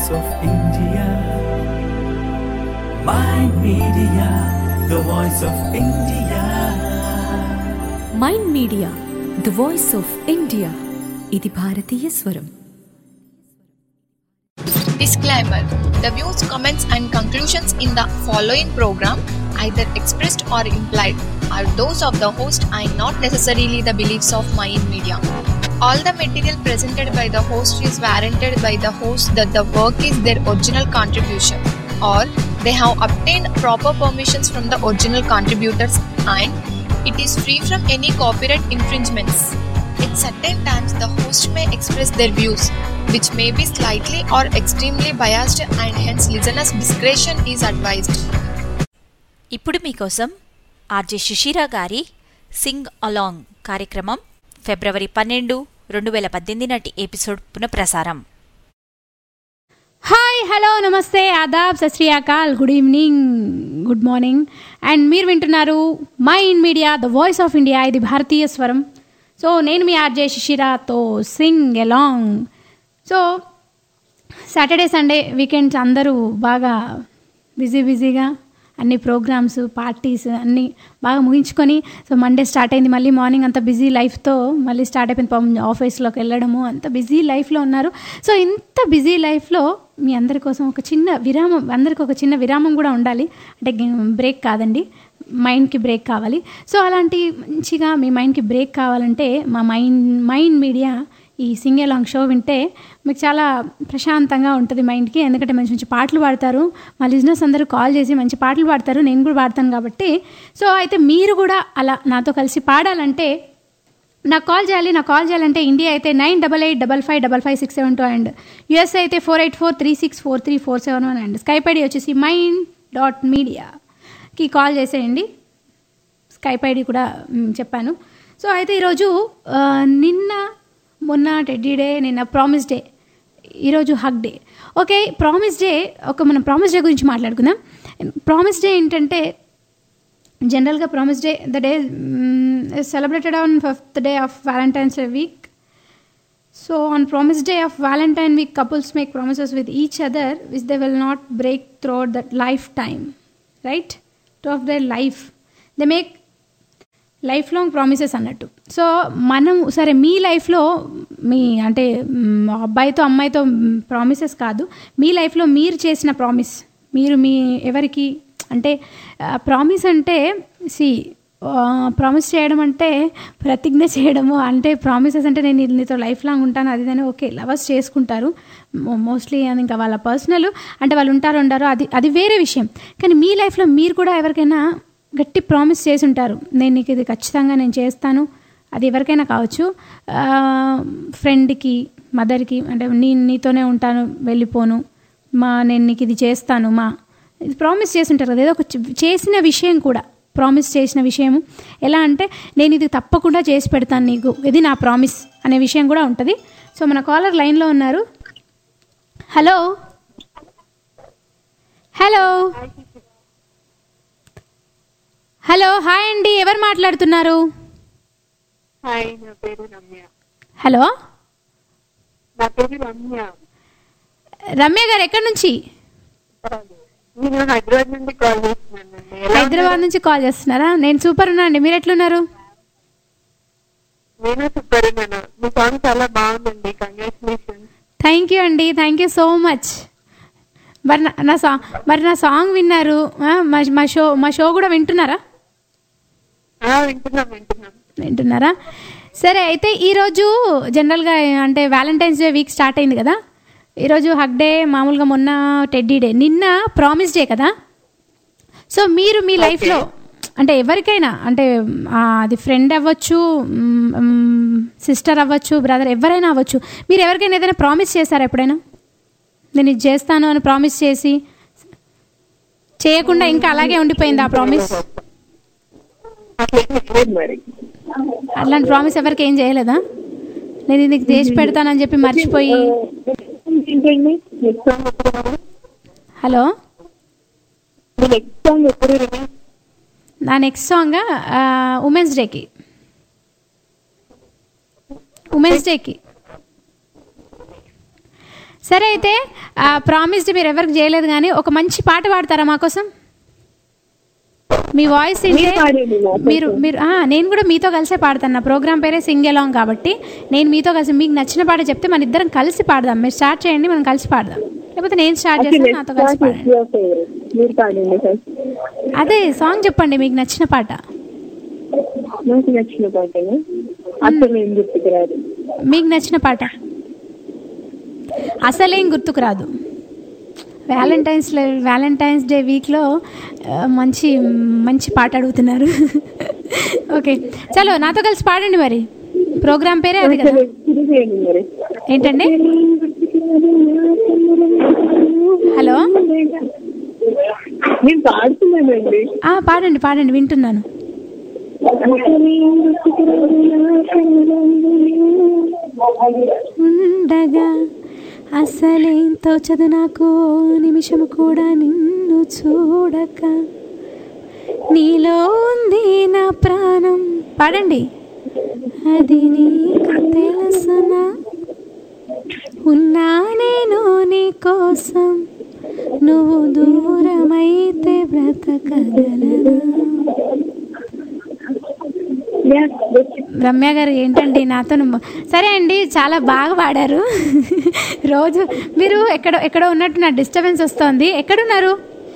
voice of India. Mind Media, the voice of India. Mind Media the voice of India ఇది భారతీయ స్వరం Disclaimer The views, comments, and conclusions in the following program, either expressed or implied, are those of the host and not necessarily the beliefs of Mayan Media. All the material presented by the host is warranted by the host that the work is their original contribution or they have obtained proper permissions from the original contributors and it is free from any copyright infringements. At certain times, the host may express their views, which may be slightly or extremely biased, and hence listeners' discretion is advised. ఇప్పుడు మీకోసం RJ Shishira గారి Singh along కార్యక్రమం ఫిబ్రవరి పన్నెండు రెండు వేల పద్దెనిమిది నాటి episode పునఃప్రసారం హాయ్ హలో నమస్తే ఆదాబ్ సత్ శ్రీ అకాల్ good evening good morning and మీరు వింటున్నారు Mind Media the voice of India ఇది భారతీయ స్వరం సో నేను మీ ఆర్జే శిశిరాతో sing along so Saturday Sunday weekends అందరూ బాగా బిజీ బిజీగా అన్ని ప్రోగ్రామ్స్ పార్టీస్ అన్నీ బాగా ముగించుకొని సో మండే స్టార్ట్ అయింది మళ్ళీ మార్నింగ్ అంత బిజీ లైఫ్తో మళ్ళీ స్టార్ట్ అయిపోయింది పాపం ఆఫీస్లోకి వెళ్ళడము అంత బిజీ లైఫ్లో ఉన్నారు సో ఇంత బిజీ లైఫ్లో మీ అందరి కోసం ఒక చిన్న విరామం అందరికి ఒక చిన్న విరామం కూడా ఉండాలి అంటే బ్రేక్ కాదండి మైండ్కి బ్రేక్ కావాలి సో అలాంటి మంచిగా మీ మైండ్కి బ్రేక్ కావాలంటే మా మైండ్ మైండ్ మీడియా ఈ సింగే లాంగ్ షో వింటే మీకు చాలా ప్రశాంతంగా ఉంటుంది మైండ్కి ఎందుకంటే మంచి మంచి పాటలు పాడతారు మా లిజినెస్ అందరూ కాల్ చేసి మంచి పాటలు పాడతారు నేను కూడా పాడతాను కాబట్టి సో అయితే మీరు కూడా అలా నాతో కలిసి పాడాలంటే నాకు కాల్ చేయాలి నాకు కాల్ చేయాలంటే ఇండియా అయితే nine double eight double five double five six seven two and USA అయితే four eight four three six four three four seven one and Skype ID వచ్చేసి మైండ్ డాట్ మీడియాకి కాల్ చేసేయండి Skype ID కూడా మ్, చెప్పాను so అయితే ఈరోజు ఆ, నిన్న మొన్న టెడ్డీ డే నిన్న ప్రామిస్ డే ఈరోజు hug day okay promise day ఒక మనం ప్రామిస్ డే గురించి మాట్లాడుకుందాం ప్రామిస్ డే ఏంటంటే జనరల్గా promise day the day celebrated on fifth day of Valentine's day week so on promise day of Valentine week couples make promises with each other which they will not break throughout that lifetime right to of their life they make lifelong promises అన్నట్టు so మనం సరే మీ లైఫ్లో మీ అంటే మ్, అబ్బాయితో అమ్మాయితో promises కాదు మీ లైఫ్లో మీరు చేసిన ప్రామిస్ మీరు మీ ఎవరికి అంటే ప్రామిస్ అంటే సి ప్రామిస్ చేయడం అంటే ప్రతిజ్ఞ చేయడము అంటే ప్రామిసెస్ అంటే నేను నీతో లైఫ్ లాంగ్ ఉంటాను అది ఇదని ఓకే లవర్స్ చేసుకుంటారు మోస్ట్లీ అది ఇంకా వాళ్ళ పర్సనల్ అంటే వాళ్ళు ఉంటారు ఉండారు అది అది వేరే విషయం కానీ మీ లైఫ్లో మీరు కూడా ఎవరికైనా గట్టి ప్రామిస్ చేసి ఉంటారు నేను నీకు ఇది ఖచ్చితంగా నేను చేస్తాను అది ఎవరికైనా కావచ్చు ఫ్రెండ్కి మదర్కి అంటే నీ నీతోనే ఉంటాను వెళ్ళిపోను మా నేను నీకు ఇది చేస్తాను మా ఇది ప్రామిస్ చేసి ఉంటారు కదా ఏదో ఒక చి- చేసిన విషయం కూడా ప్రామిస్ చేసిన విషయం ఎలా అంటే నేను ఇది తప్పకుండా చేసి పెడతాను నీకు ఇది నా ప్రామిస్ అనే విషయం కూడా ఉంటుంది సో మన కాలర్ లైన్లో ఉన్నారు హలో హలో హలో హాయ్ అండి ఎవరు మాట్లాడుతున్నారు హాయ్ నా పేరు రమ్య హలో నా పేరు రమ్య రమ్య గారు ఎక్కడి నుంచి నేను హైదరాబాద్ నుండి కాల్ చేస్తున్నానండి ఎలా హైదరాబాద్ నుంచి కాల్ చేస్తున్నారా నేను సూపర్ ఉన్నా అండి మీరు ఎట్లున్నారు నేను సూపర్ ఉన్నాను మీ సాంగ్ చాలా బాగుందండి కంగ్రాచులేషన్ థ్యాంక్ యూ అండి థ్యాంక్ యూ సో మచ్ మరి నా- నా సాంగ్ మరి నా సాంగ్ విన్నారు ఆ, మా మా షో మా షో కూడా వింటున్నారా వింటున్నాం వింటున్నాం వింటున్నారా సరే అయితే ఈరోజు జనరల్గా అంటే వ్యాలంటైన్స్ డే వీక్ స్టార్ట్ అయింది కదా ఈరోజు హగ్ డే మామూలుగా మొన్న టెడ్డీ డే నిన్న ప్రామిస్ డే కదా సో మీరు మీ లైఫ్లో అంటే ఎవరికైనా అంటే ఆ, అది ఫ్రెండ్ అవ్వచ్చు సిస్టర్ అవ్వచ్చు బ్రదర్ ఎవరైనా అవ్వచ్చు మీరు ఎవరికైనా ఏదైనా ప్రామిస్ చేశారా ఎప్పుడైనా నేను ఇది చేస్తాను అని ప్రామిస్ చేసి చేయకుండా ఇంకా అలాగే ఉండిపోయింది ఆ ప్రామిస్ అట్లేం లేదు మరి అట్లాంటి ప్రామిస్ ఎవరికి ఏం చేయలేదా నేను నీకు చేసి పెడతానని చెప్పి మర్చిపోయి ఏంటండి నెక్స్ట్ సాంగ్ ఎప్పుడు మరి? హలో మీ నెక్స్ట్ సాంగ్ ఎప్పుడు రిలీజ్ నా నెక్స్ట్ సాంగ్ ఉమెన్స్ డేకి ఉమెన్స్ డేకి సరే అయితే ప్రామిస్డ్ మీరు ఎవరికి చేయలేదు కానీ ఒక మంచి పాట పాడతారా మా కోసం మీ వాయిస్ వింటే మీరు పాడండి నా కోసం. మీరు మీరు ఆ, నేను కూడా మీతో కలిసే పాడతాను నా ప్రోగ్రామ్ పేరే సింగ్ అలాంగ్ కాబట్టి నేను మీతో కలిసి మీకు నచ్చిన పాట చెప్తే మన ఇద్దరం కలిసి పాడదాం మీరు స్టార్ట్ చేయండి మనం కలిసి పాడదాం లేకపోతే నేను స్టార్ట్ Okay, చేస్తాను let's నాతో కలిసి start with పాడండి your favorite. మీరు పాడండి ఫస్ట్ అదే సాంగ్ చెప్పండి మీకు నచ్చిన పాట నాకు నచ్చిన పాటను అసలు ఏం గుర్తుకు రాదు మీకు నచ్చిన పాట అసలేం గుర్తుకు రాదు వ్యాలంటైన్స్ వ్యాలంటైన్స్ డే వీక్లో ఆ, మంచి మంచి పాట అడుగుతున్నారు ఓకే చలో నాతో కలిసి పాడండి మరి ప్రోగ్రామ్ పేరే అది కదా అసలు ఇది చేయండి మరి ఏంటండి హలో నేను పాడుతున్నానండి ఆ, పాడండి పాడండి వింటున్నాను ఉండగా అసలేం తోచదు నాకు నిమిషం కూడా నిన్ను చూడక నీలో ఉంది నా ప్రాణం పాడండి అది నీకు తెలుసునా ఉన్నా నేను నీ కోసం నువ్వు దూరమైతే బ్రతకగలనా Yeah, that's it. రమ్య గారు ఏంటండి నాతో నువ్వు- సరే అండి చాలా బాగా పాడారు రోజు మీరు ఎక్కడ ఎక్కడ ఉన్నట్టు నా డిస్టర్బెన్స్ వస్తుంది ఎక్కడున్నారు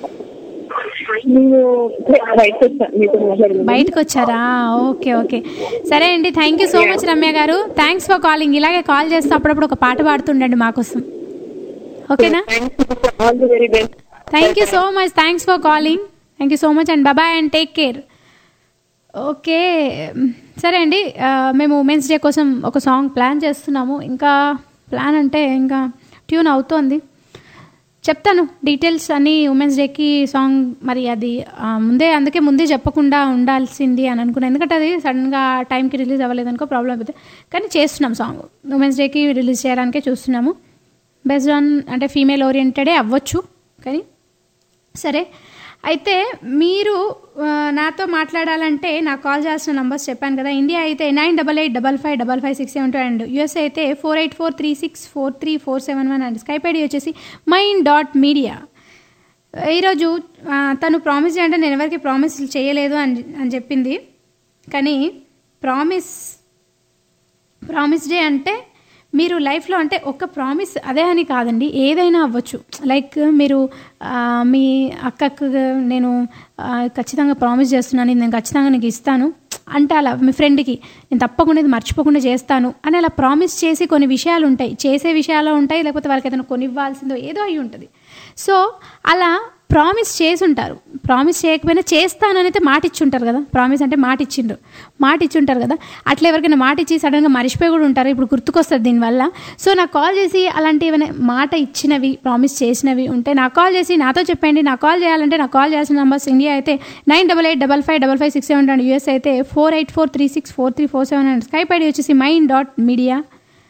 నేను బయటకు వచ్చాను మీతో మాట్లాడుతున్నాను బయటకు వచ్చారా ఓకే ఓకే సరే అండి thank you so much Ramya గారు థ్యాంక్స్ ఫర్ కాలింగ్ ఇలాగే కాల్ చేస్తే అప్పుడప్పుడు ఒక పాట పాడుతుండండి మాకోసం ఓకేనా all the very best thank you so much thanks for calling thank you so much and bye bye and take care okay సరే అండి ఆ, మేము ఉమెన్స్ డే కోసం ఒక సాంగ్ ప్లాన్ చేస్తున్నాము ఇంకా ప్లాన్ అంటే ఇంకా ట్యూన్ అవుతోంది చెప్తాను డీటెయిల్స్ అని ఉమెన్స్ డేకి సాంగ్ మరి అది ఆ, ముందే అందుకే ముందే చెప్పకుండా ఉండాల్సింది అని అనుకున్నాను ఎందుకంటే అది సడన్గా టైంకి రిలీజ్ అవ్వలేదు అనుకో ప్రాబ్లం అయిపోతే కానీ చేస్తున్నాం సాంగ్ ఉమెన్స్ డేకి రిలీజ్ చేయడానికే చూస్తున్నాము బెస్డ్ ఆన్ అంటే ఫీమేల్ ఓరియంటెడే అవ్వచ్చు కానీ సరే అయితే మీరు ఆ, నాతో మాట్లాడాలంటే నాకు కాల్ చేయాల్సిన నంబర్స్ చెప్పాను కదా ఇండియా అయితే nine double eight double five double five six seven two and USA అయితే four eight four three six four three four seven one and Skype ID వచ్చేసి మైండ్ డాట్ మీడియా ఈరోజు ఆ, తను promise అంటే నేను ఎవరికి ప్రామిస్ చేయలేదు అని అని చెప్పింది కానీ ప్రామిస్ ప్రామిస్ డే అంటే మీరు లైఫ్లో అంటే ఒక ప్రామిస్ అదే అని కాదండి ఏదైనా అవ్వచ్చు లైక్ మీరు ఆ, మీ అక్కకు నేను ఆ, ఖచ్చితంగా ప్రామిస్ చేస్తున్నాను నేను ఖచ్చితంగా నీకు ఇస్తాను అంటే అలా మీ ఫ్రెండ్కి నేను తప్పకుండా ఇది మర్చిపోకుండా చేస్తాను అని అలా ప్రామిస్ చేసి కొన్ని విషయాలు ఉంటాయి చేసే విషయాలు ఉంటాయి లేకపోతే వాళ్ళకి ఏదైనా కొనివ్వాల్సిందో ఏదో అయి ఉంటుంది సో అలా ప్రామిస్ చేసి ఉంటారు ప్రామిస్ చేయకపోయినా చేస్తానని అయితే మాట ఇచ్చి ఉంటారు కదా ప్రామిస్ అంటే మాట ఇచ్చిండ్రు మాట ఇచ్చి ఉంటారు కదా అట్లా ఎవరికైనా మాట ఇచ్చి సడన్గా మర్చిపోయి కూడా ఉంటారు ఇప్పుడు గుర్తుకొస్తుంది దీనివల్ల సో నాకు కాల్ చేసి అలాంటి ఏమైనా మాట ఇచ్చినవి ప్రామిస్ చేసినవి ఉంటే నాకు కాల్ చేసి నాతో చెప్పండి నాకు కాల్ చేయాలంటే నాకు కాల్ చేయాల్సిన నంబర్స్ ఇండియా అయితే nine double eight double five double five six seven and US అయితే four eight four three six four three four seven and Skype ID వచ్చేసి మైండ్ డాట్ మీడియా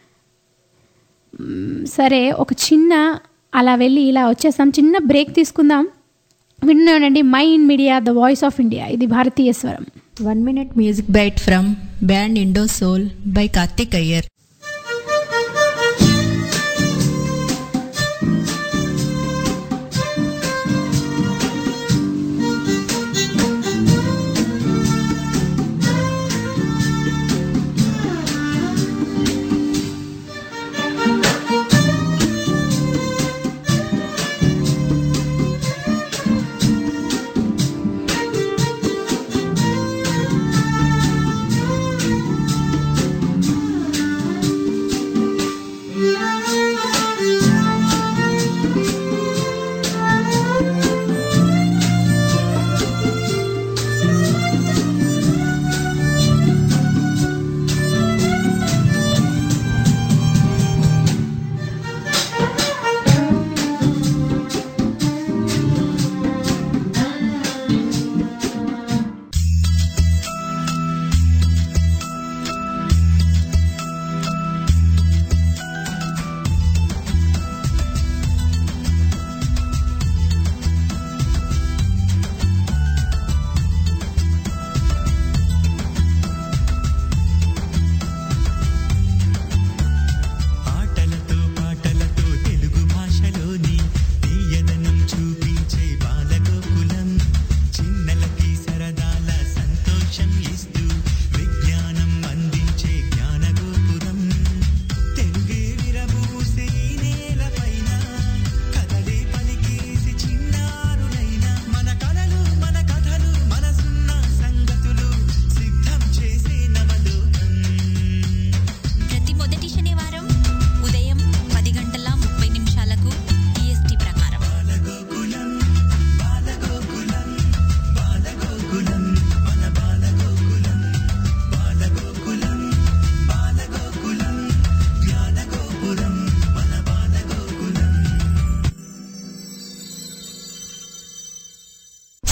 సరే ఒక చిన్న అలా వెళ్ళి ఇలా వచ్చేస్తాం చిన్న బ్రేక్ తీసుకుందాం వింటూనే ఉండండి Mind Media the voice of India ఇది భారతీయ స్వరం One minute music bite from band Indo Soul by Karthik Iyer. Thank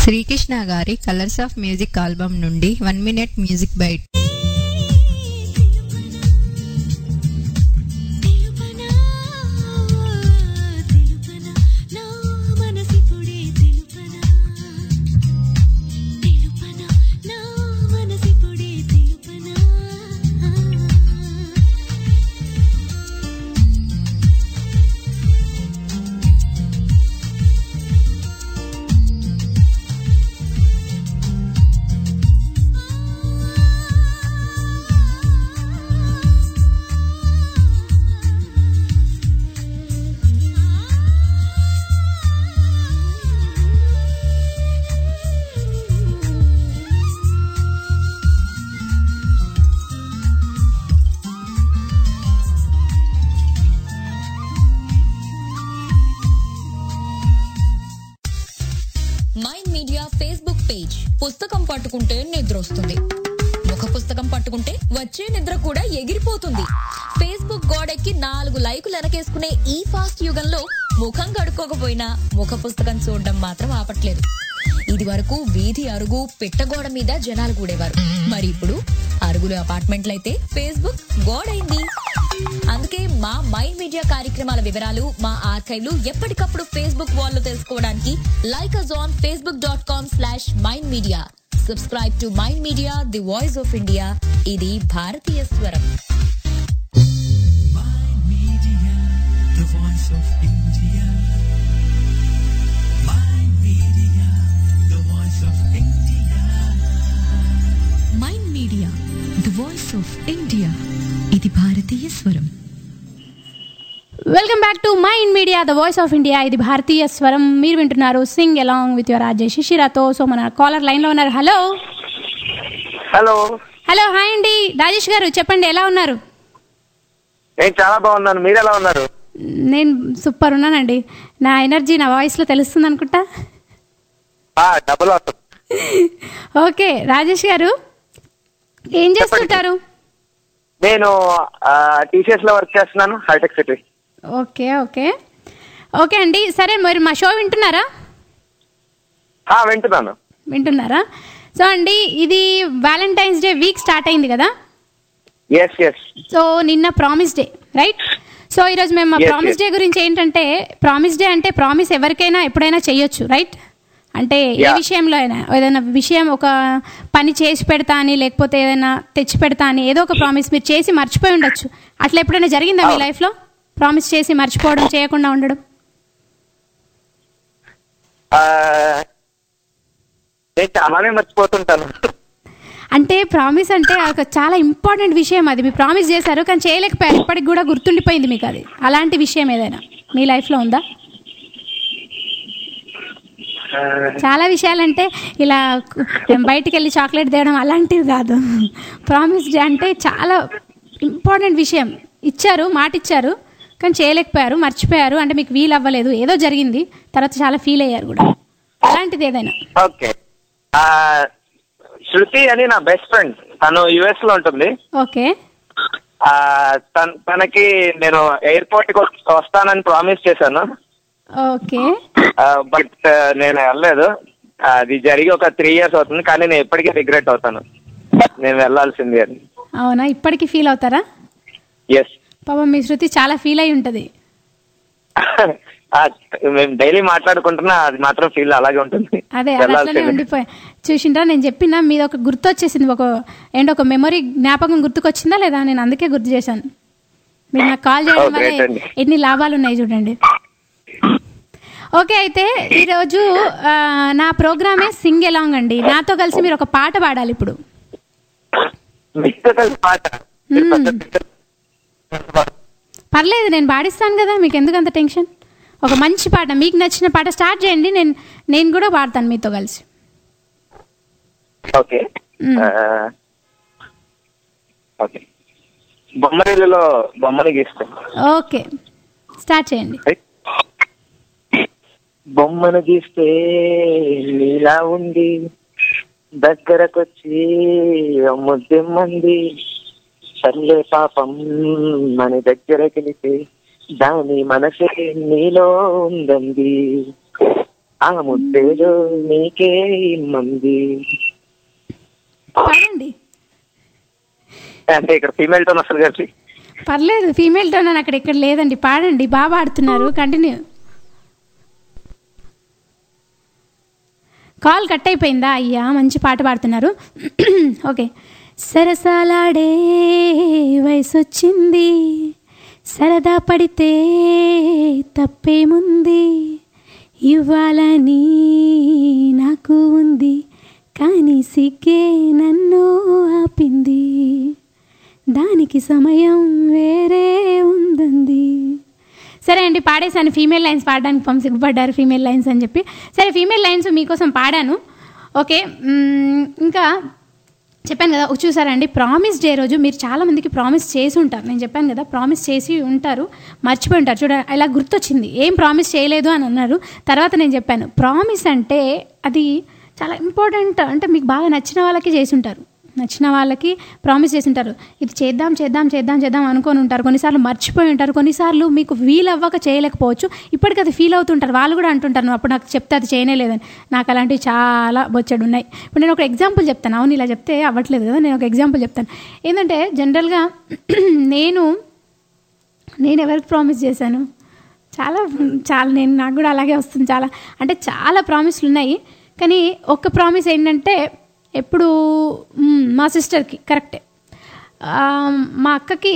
Srikrishna గారి కలర్స్ ఆఫ్ మ్యూజిక్ ఆల్బమ్ నుండి one minute music bite Mind Media Facebook page పుస్తకం పట్టుకుంటే నిద్ర వస్తుంది ముఖ పుస్తకం పట్టుకుంటే వచ్చే నిద్ర కూడా ఎగిరిపోతుంది ఫేస్బుక్ గోడెక్కి నాలుగు లైకులు వెనకేసుకునే ఈ ఫాస్ట్ యుగంలో ముఖం కడుక్కోకపోయినా ముఖ పుస్తకం చూడడం మాత్రం ఆపట్లేదు ఇది వరకు వీధి అరుగు పిట్టగోడ మీద జనాలు కూడేవారు మరి ఇప్పుడు అరుగులు అపార్ట్మెంట్లయితే ఫేస్బుక్ గోడైంది అందుకే మా మైండ్ మీడియా కార్యక్రమాల వివరాలు మా ఆర్కైవ్లు ఎప్పటికప్పుడు ఫేస్బుక్ వాల్లో తెలుసుకోవడానికి like us on Facebook dot com slash Mind Media subscribe to Mind Media the voice of India ఇది భారతీయ స్వరం the voice of India. My media, the voice of India. Mind Media the voice of India ఇది భారతీయ స్వరం welcome back to Mind Media the voice of India ఇది భారతీయ స్వరం మీరు వింటున్నారు sing along with your Rajesh శిశిరాతో సో మన కాలర్ లైన్లో ఉన్నారు హలో హలో హలో హాయ్ అండి రాజేష్ గారు చెప్పండి ఎలా ఉన్నారు నేను చాలా బాగున్నాను మీరు ఎలా ఉన్నారు నేను సూపర్ ఉన్నానండి నా ఎనర్జీ నా వాయిస్లో తెలుస్తుంది అనుకుంటా ఆ, డబుల్ వస్తుంది ఓకే రాజేష్ గారు ఏం చేస్తుంటారు నేను టీసీఎస్ లో వర్క్ చేస్తున్నాను Hitech City okay okay okay అండి సరే మరి మా షో వింటున్నారా ఆ, వింటున్నాను వింటున్నారా సో అండి ఇది వ్యాలంటైన్స్ డే వీక్ స్టార్ట్ అయింది కదా ఎస్ ఎస్ సో నిన్న ప్రామిస్ డే రైట్ సో ఈరోజు మేము Yes, ప్రామిస్ yes. డే గురించి ఏంటంటే ప్రామిస్ డే అంటే ప్రామిస్ ఎవరికైనా ఎప్పుడైనా చేయొచ్చు రైట్ అంటే ఏ Yeah. విషయంలో అయినా ఏదైనా విషయం ఒక పని చేసి పెడతా అని లేకపోతే ఏదైనా తెచ్చి పెడతా అని ఏదో ఒక ప్రామిస్ మీరు చేసి మర్చిపోయి ఉండొచ్చు అట్లా ఎప్పుడైనా జరిగిందా మీ అవును. లైఫ్లో ప్రామిస్ చేసి మర్చిపోవడం చేయకుండా ఉండడం ఆ, నేను చాలానే మర్చిపోతుంటాను అంటే ప్రామిస్ అంటే ఒక చాలా ఇంపార్టెంట్ విషయం అది మీరు ప్రామిస్ చేశారు కానీ చేయలేకపోయారు ఇప్పటికి కూడా గుర్తుండిపోయింది మీకు అది అలాంటి విషయం ఏదైనా మీ లైఫ్లో ఉందా ఆ, చాలా విషయాలంటే ఇలా కు- బయటికి వెళ్ళి చాక్లెట్ తేయడం అలాంటివి కాదు ప్రామిస్ డే అంటే చాలా ఇంపార్టెంట్ విషయం ఇచ్చారు మాట ఇచ్చారు కానీ చేయలేకపోయారు మర్చిపోయారు అంటే మీకు వీలు అవ్వలేదు ఏదో జరిగింది తర్వాత చాలా ఫీల్ అయ్యారు కూడా అలాంటిది ఏదైనా ఓకే ఆ, శృతి అని నా బెస్ట్ ఫ్రెండ్ తను యుఎస్ లో ఉంటుంది ఓకే ఆ, తన్- తనకి నేను ఎయిర్పోర్ట్ కి వస్- వస్తానని ప్రామిస్ చేశాను ఓకే బట్ నేను వెళ్ళలేదు అది జరిగి ఒక త్రీ ఇయర్స్ అవుతుంది కానీ నేను ఎప్పటికీ రిగ్రెట్ అవుతాను నేను వెళ్ళాల్సింది అని అవునా ఇప్పటికీ ఫీల్ అవుతారా ఎస్ పాపం మీ శృతి చాలా ఫీల్ అయి ఉంటుంది మేము డైలీ మాట్లాడుకుంటున్నా అది మాత్రం ఫీల్ అలాగే ఉంటుంది అదే అది అట్లనే వెళ్ళాల్సింది ఉండిపోయి చూసిండ్రా నేను చెప్పిన మీద ఒక గుర్తు వచ్చేసింది ఒక ఏంటి ఒక మెమరీ జ్ఞాపకం గుర్తుకొచ్చిందా లేదా నేను అందుకే గుర్తు చేశాను మీరు నాకు కాల్ చేయడం Oh, great వల్ల అండి. ఎన్ని లాభాలు ఉన్నాయి చూడండి ఓకే అయితే ఈరోజు ఆ, నా ప్రోగ్రామే సింగ్ ఎలాంగ్ అండి నాతో కలిసి మీరు ఒక పాట పాడాలి ఇప్పుడు మీతో కలిసి పాట మ్మ్. పర్లేదు నేను పాడిస్తాను కదా మీకు ఎందుకు అంత టెన్షన్ ఒక మంచి పాట మీకు నచ్చిన పాట స్టార్ట్ చేయండి నేను నేను కూడా పాడతాను మీతో కలిసి ఓకే మ్మ్. ఆ, ఓకే బొమ్మరిల్లులో బొమ్మని గీస్తాం ఓకే స్టార్ట్ చేయండి బొమ్మను గీస్తే నీలా ఉంది దగ్గరకొచ్చి ముద్దెమ్మంది సర్లే పాపం మన దగ్గర గెలితే దాని మనసే నీలో ఉందండి ఆ ముద్దేదో నీకే మంది పాడండి అంటే ఇక్కడ ఫీమేల్ టోన్ వస్తుంది కదా పర్లేదు ఫీమేల్ టోన్ అని అక్కడ ఇక్కడ లేదండి పాడండి బాగా పాడుతున్నారు కంటిన్యూ కాల్ కట్ అయిపోయిందా అయ్యా మంచి పాట పాడుతున్నారు ఓకే సరసాలాడే వయసు వచ్చింది సరదా పడితే తప్పేముంది ఇవ్వాలని నాకు ఉంది కానీ సిగ్గే నన్ను ఆపింది దానికి సమయం వేరే ఉందండి సరే అండి పాడేశాను ఫీమేల్ లైన్స్ పాడడానికి పంపి సిగ్గుపడ్డారు ఫీమేల్ లైన్స్ అని చెప్పి సరే ఫీమేల్ లైన్స్ మీకోసం పాడాను ఓకే మ్మ్, ఇంకా చెప్పాను కదా చూసారండి ప్రామిస్ డే రోజు మీరు చాలా మందికి ప్రామిస్ చేసి ఉంటారు నేను చెప్పాను కదా ప్రామిస్ చేసి ఉంటారు మర్చిపోయి ఉంటారు చూడ ఇలా గుర్తొచ్చింది ఏం ప్రామిస్ చేయలేదు అని అన్నారు తర్వాత నేను చెప్పాను ప్రామిస్ అంటే అది చాలా ఇంపార్టెంట్ అంటే మీకు బాగా నచ్చిన వాళ్ళకి చేసి ఉంటారు నచ్చిన వాళ్ళకి ప్రామిస్ చేసి ఉంటారు ఇది చేద్దాం చేద్దాం చేద్దాం చేద్దాం అనుకొని ఉంటారు కొన్నిసార్లు మర్చిపోయి ఉంటారు కొన్నిసార్లు మీకు వీలు అవ్వక చేయలేకపోవచ్చు ఇప్పటికీ అది ఫీల్ అవుతుంటారు వాళ్ళు కూడా అంటుంటారు "నువ్వు అప్పుడు నాకు చెప్తే అది చేయలేదని నాకు అలాంటివి చాలా బొచ్చడు ఉన్నాయి ఇప్పుడు నేను ఒక ఎగ్జాంపుల్ చెప్తాను అవును ఇలా చెప్తే అవ్వట్లేదు కదా నేను ఒక ఎగ్జాంపుల్ చెప్తాను ఏంటంటే జనరల్గా నేను నేను ఎవరికి ప్రామిస్ చేశాను చాలా చాలా నేను నాకు కూడా అలాగే వస్తుంది చాలా అంటే చాలా ప్రామిస్లు ఉన్నాయి కానీ ఒక్క ప్రామిస్ ఏంటంటే ఎప్పుడు మ్, మా సిస్టర్కి కరెక్టే ఆ, మా అక్కకి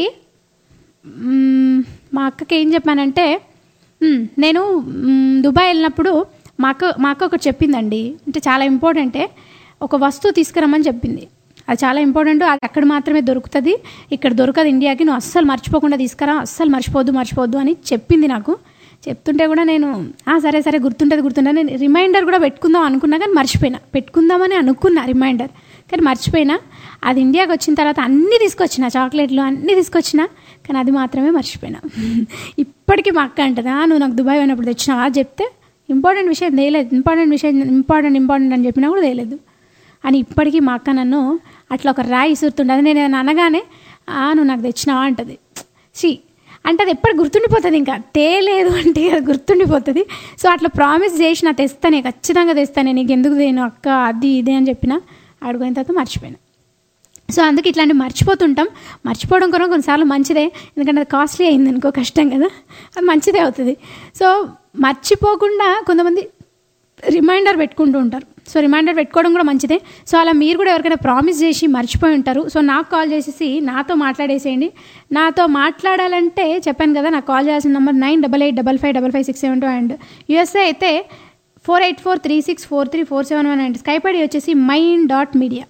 మ్, మా అక్కకి ఏం చెప్పానంటే మ్, నేను మ్, దుబాయ్ వెళ్ళినప్పుడు మా అక్క మా అక్క ఒకటి చెప్పిందండి అంటే చాలా ఇంపార్టెంటే ఒక వస్తువు తీసుకురమ్మని చెప్పింది అది చాలా ఇంపార్టెంట్ అది అక్కడ మాత్రమే దొరుకుతుంది ఇక్కడ దొరకదు ఇండియాకి నువ్వు అస్సలు మర్చిపోకుండా తీసుకురా అస్సలు మర్చిపోద్దు మర్చిపోద్దు అని చెప్పింది నాకు చెప్తుంటే కూడా నేను "ఆ, సరే సరే గుర్తుంటుంది గుర్తుంటుంది నేను రిమైండర్ కూడా పెట్టుకుందాం అనుకున్నా కానీ మర్చిపోయినా పెట్టుకుందామని అనుకున్నా రిమైండర్ కానీ మర్చిపోయినా అది ఇండియాకి వచ్చిన తర్వాత అన్నీ తీసుకొచ్చిన చాక్లెట్లు అన్నీ తీసుకొచ్చిన కానీ అది మాత్రమే మర్చిపోయినా ఇప్పటికీ మా అక్క అంటదా నువ్వు నాకు దుబాయ్ పోయినప్పుడు తెచ్చినావా చెప్తే ఇంపార్టెంట్ విషయం తేలేదు ఇంపార్టెంట్ విషయం ఇంపార్టెంట్ ఇంపార్టెంట్ అని చెప్పినా కూడా తేలేదు అని ఇప్పటికీ మా అక్క నన్ను అట్లా ఒక రాయి ఇసురుతుండే అది నేను ఏదైనా అనగానే "ఆ, నువ్వు నాకు తెచ్చినావా అంటది సి అంటే అది ఎప్పుడు గుర్తుండిపోతుంది ఇంకా తేలేదు అంటే అది గుర్తుండిపోతుంది సో అట్లా ప్రామిస్ చేసిన తెస్తానే ఖచ్చితంగా తెస్తానే నీకు ఎందుకు దేను అక్క అది ఇదే అని చెప్పిన అడుగుయిన తర్వాత మర్చిపోయినా సో అందుకే ఇట్లాంటివి మర్చిపోతుంటాం మర్చిపోవడం కూడా కొన్నిసార్లు మంచిదే ఎందుకంటే అది కాస్ట్లీ అయింది అనుకో కష్టం కదా అది మంచిదే అవుతుంది సో మర్చిపోకుండా కొంతమంది రిమైండర్ పెట్టుకుంటూ ఉంటారు సో రిమైండర్ పెట్టుకోవడం కూడా మంచిదే సో అలా మీరు కూడా ఎవరికైనా ప్రామిస్ చేసి మర్చిపోయి ఉంటారు సో నాకు కాల్ చేసేసి నాతో మాట్లాడేసేయండి నాతో మాట్లాడాలంటే చెప్పాను కదా నాకు కాల్ చేయాల్సిన number nine double eight double five double five six seven two and USA అయితే four eight four three six four three four seven one and Skype ID వచ్చేసి మైన్ డాట్ మీడియా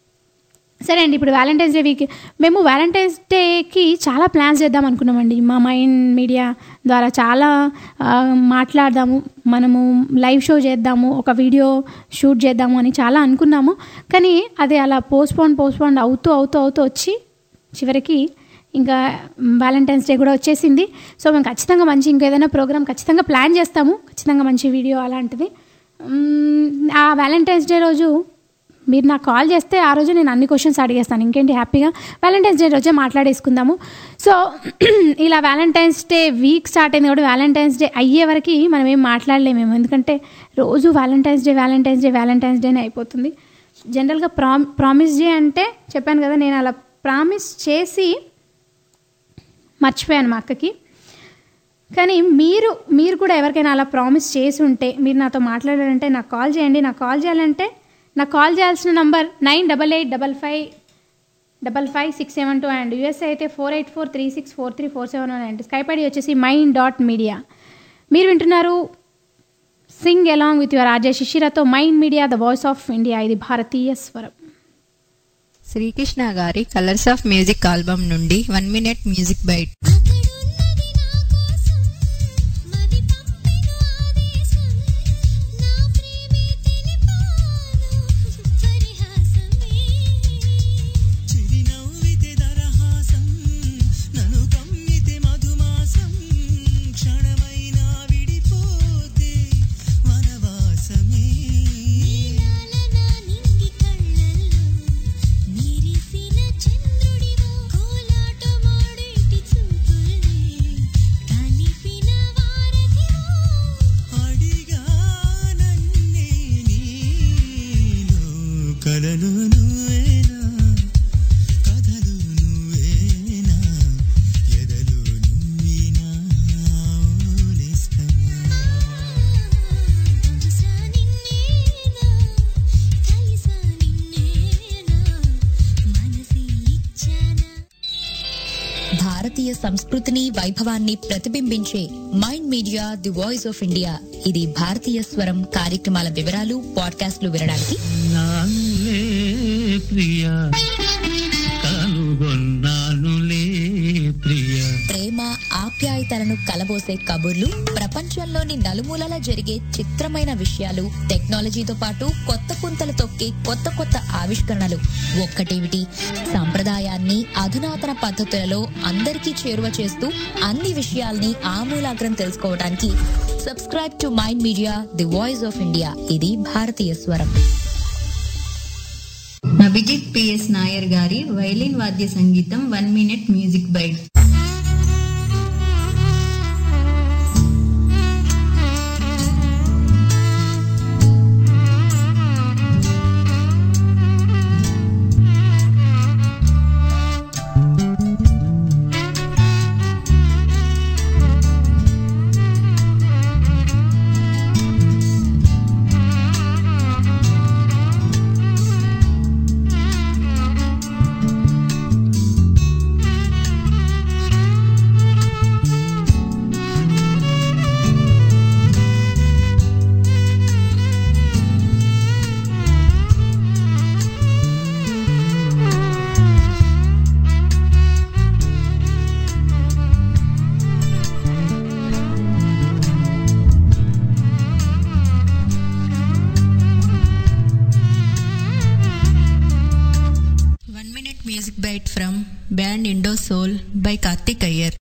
సరే అండి ఇప్పుడు వ్యాలంటైన్స్ డే వీక్ మేము Valentine's డేకి చాలా plans చేద్దాం అనుకున్నామండి మా మైండ్ మీడియా ద్వారా చాలా ఆ, మాట్లాడదాము మనము లైవ్ షో చేద్దాము ఒక వీడియో షూట్ చేద్దాము అని చాలా అనుకున్నాము కానీ అది అలా పోస్ట్పోన్ పోస్ట్పోన్ అవుతూ అవుతూ అవుతూ వచ్చి చివరికి ఇంకా వ్యాలంటైన్స్ డే కూడా వచ్చేసింది సో మేము ఖచ్చితంగా మంచి ఇంకేదైనా ప్రోగ్రామ్ ఖచ్చితంగా ప్లాన్ చేస్తాము ఖచ్చితంగా మంచి వీడియో అలాంటిది మ్మ్, ఆ వ్యాలంటైన్స్ డే రోజు మీరు నాకు కాల్ చేస్తే ఆ రోజు నేను అన్ని క్వశ్చన్స్ అడిగేస్తాను ఇంకేంటి హ్యాపీగా వ్యాలంటైన్స్ డే రోజే మాట్లాడేసుకుందాము సో ఇలా వ్యాలంటైన్స్ డే వీక్ స్టార్ట్ అయింది కూడా వ్యాలంటైన్స్ డే అయ్యే వరకు మనం ఏం మాట్లాడలేమేమో ఎందుకంటే రోజు Valentine's Day Valentine's Day Valentine's డేనే అయిపోతుంది జనరల్గా ప్రామ్ ప్రామిస్ డే అంటే చెప్పాను కదా నేను అలా ప్రామిస్ చేసి మర్చిపోయాను మా అక్కకి కానీ మీరు మీరు కూడా ఎవరికైనా అలా ప్రామిస్ చేసి ఉంటే మీరు నాతో మాట్లాడాలంటే నాకు కాల్ చేయండి నాకు కాల్ చేయాలంటే నాకు కాల్ చేయాల్సిన number nine double eight double five double five six seven two and USA అయితే four eight four three six four three four seven one and Skype ID వచ్చేసి మైండ్ డాట్ మీడియా మీరు వింటున్నారు sing along with your RJ శిశిరతో Mind Media the voice of India ఇది భారతీయ స్వరం శ్రీకృష్ణ గారి colours of music album నుండి one minute music bite చిరునవ్వితే దరహాసం నన్ను కమ్మితే మధుమాసం క్షణమైనా విడిపోతే వనవాసమే చంద్రుడివో కోలాటమాడేటి చూపుల్లో కలలు నువ్వేనా కథలు నువ్వేనా ఎదలు నువ్వేనా ఓ నేస్తమా భారతీయ సంస్కృతిని వైభవాన్ని ప్రతిబింబించే Mind Media the voice of India ఇది భారతీయ స్వరం కార్యక్రమాల వివరాలు పాడ్కాస్ట్లు వినడానికి నానులే ప్రియ కనుగొన్నానులే ప్రియ ప్రేమ ఆప్యాయతలను కలబోసే కబుర్లు ప్రపంచంలోని నలుమూలలా జరిగే చిత్రమైన విషయాలు టెక్నాలజీతో పాటు కొత్త పుంతలు తొక్కే కొత్త కొత్త ఆవిష్కరణలు ఒక్కటేమిటి సంప్రదాయాన్ని అధునాతన పద్ధతులలో అందరికీ చేరువ చేస్తూ అన్ని విషయాల్ని ఆమూలాగ్రం తెలుసుకోవడానికి subscribe to Mind Media the voice of India ఇది భారతీయ స్వరం అభిజిత్ పిఎస్ నాయర్ గారి వైలిన్ వాద్య సంగీతం one minute music bite one minute music bite from band Indo Soul by Karthik Iyer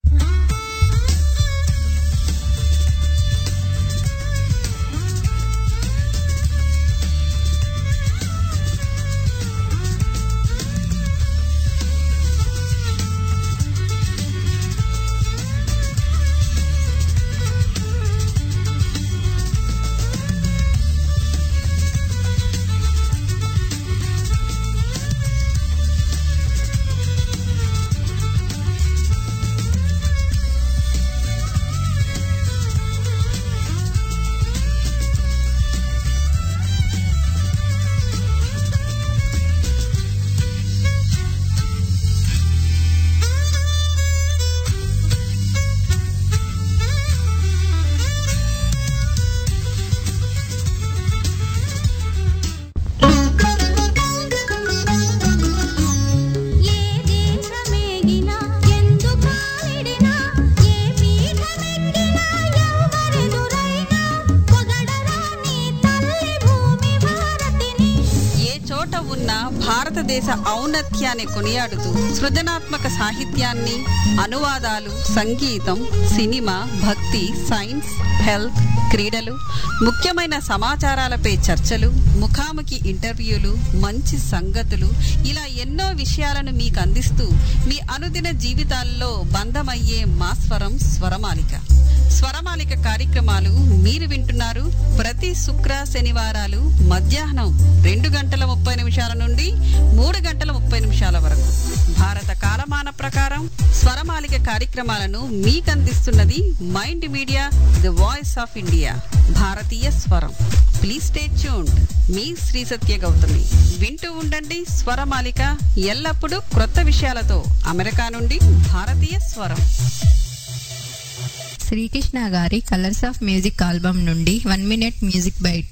ఏ చోట ఉన్నా భారతదేశ ఔన్నత్యాన్ని కొనియాడుతూ సృజనాత్మక సాహిత్యాన్ని అనువాదాలు సంగీతం సినిమా భక్తి సైన్స్ హెల్త్ క్రీడలు ముఖ్యమైన సమాచారాలపై చర్చలు ముఖాముఖి ఇంటర్వ్యూలు మంచి సంగతులు ఇలా ఎన్నో విషయాలను మీకు అందిస్తూ మీ అనుదిన జీవితాల్లో బంధమయ్యే మా స్వరం స్వరమాలిక స్వరమాలిక కార్యక్రమాలు మీరు వింటున్నారు ప్రతి శుక్ర శనివారాలు మధ్యాహ్నం రెండు గంటల ముప్పై నిమిషాల నుండి మూడు గంటల ముప్పై నిమిషాల వరకు భారత కాలమాన ప్రకారం స్వరమాలిక కార్యక్రమాలను మీకు అందిస్తున్నది Mind Media the voice of India భారతీయ స్వరం ప్లీజ్ స్టే ట్యూన్డ్ మీ శ్రీ సత్య గౌతమి వింటూ ఉండండి స్వరమాలిక ఎల్లప్పుడూ క్రొత్త విషయాలతో అమెరికా నుండి భారతీయ స్వరం శ్రీకృష్ణ గారి కలర్స్ ఆఫ్ మ్యూజిక్ ఆల్బమ్ నుండి వన్ మినిట్ మ్యూజిక్ బైట్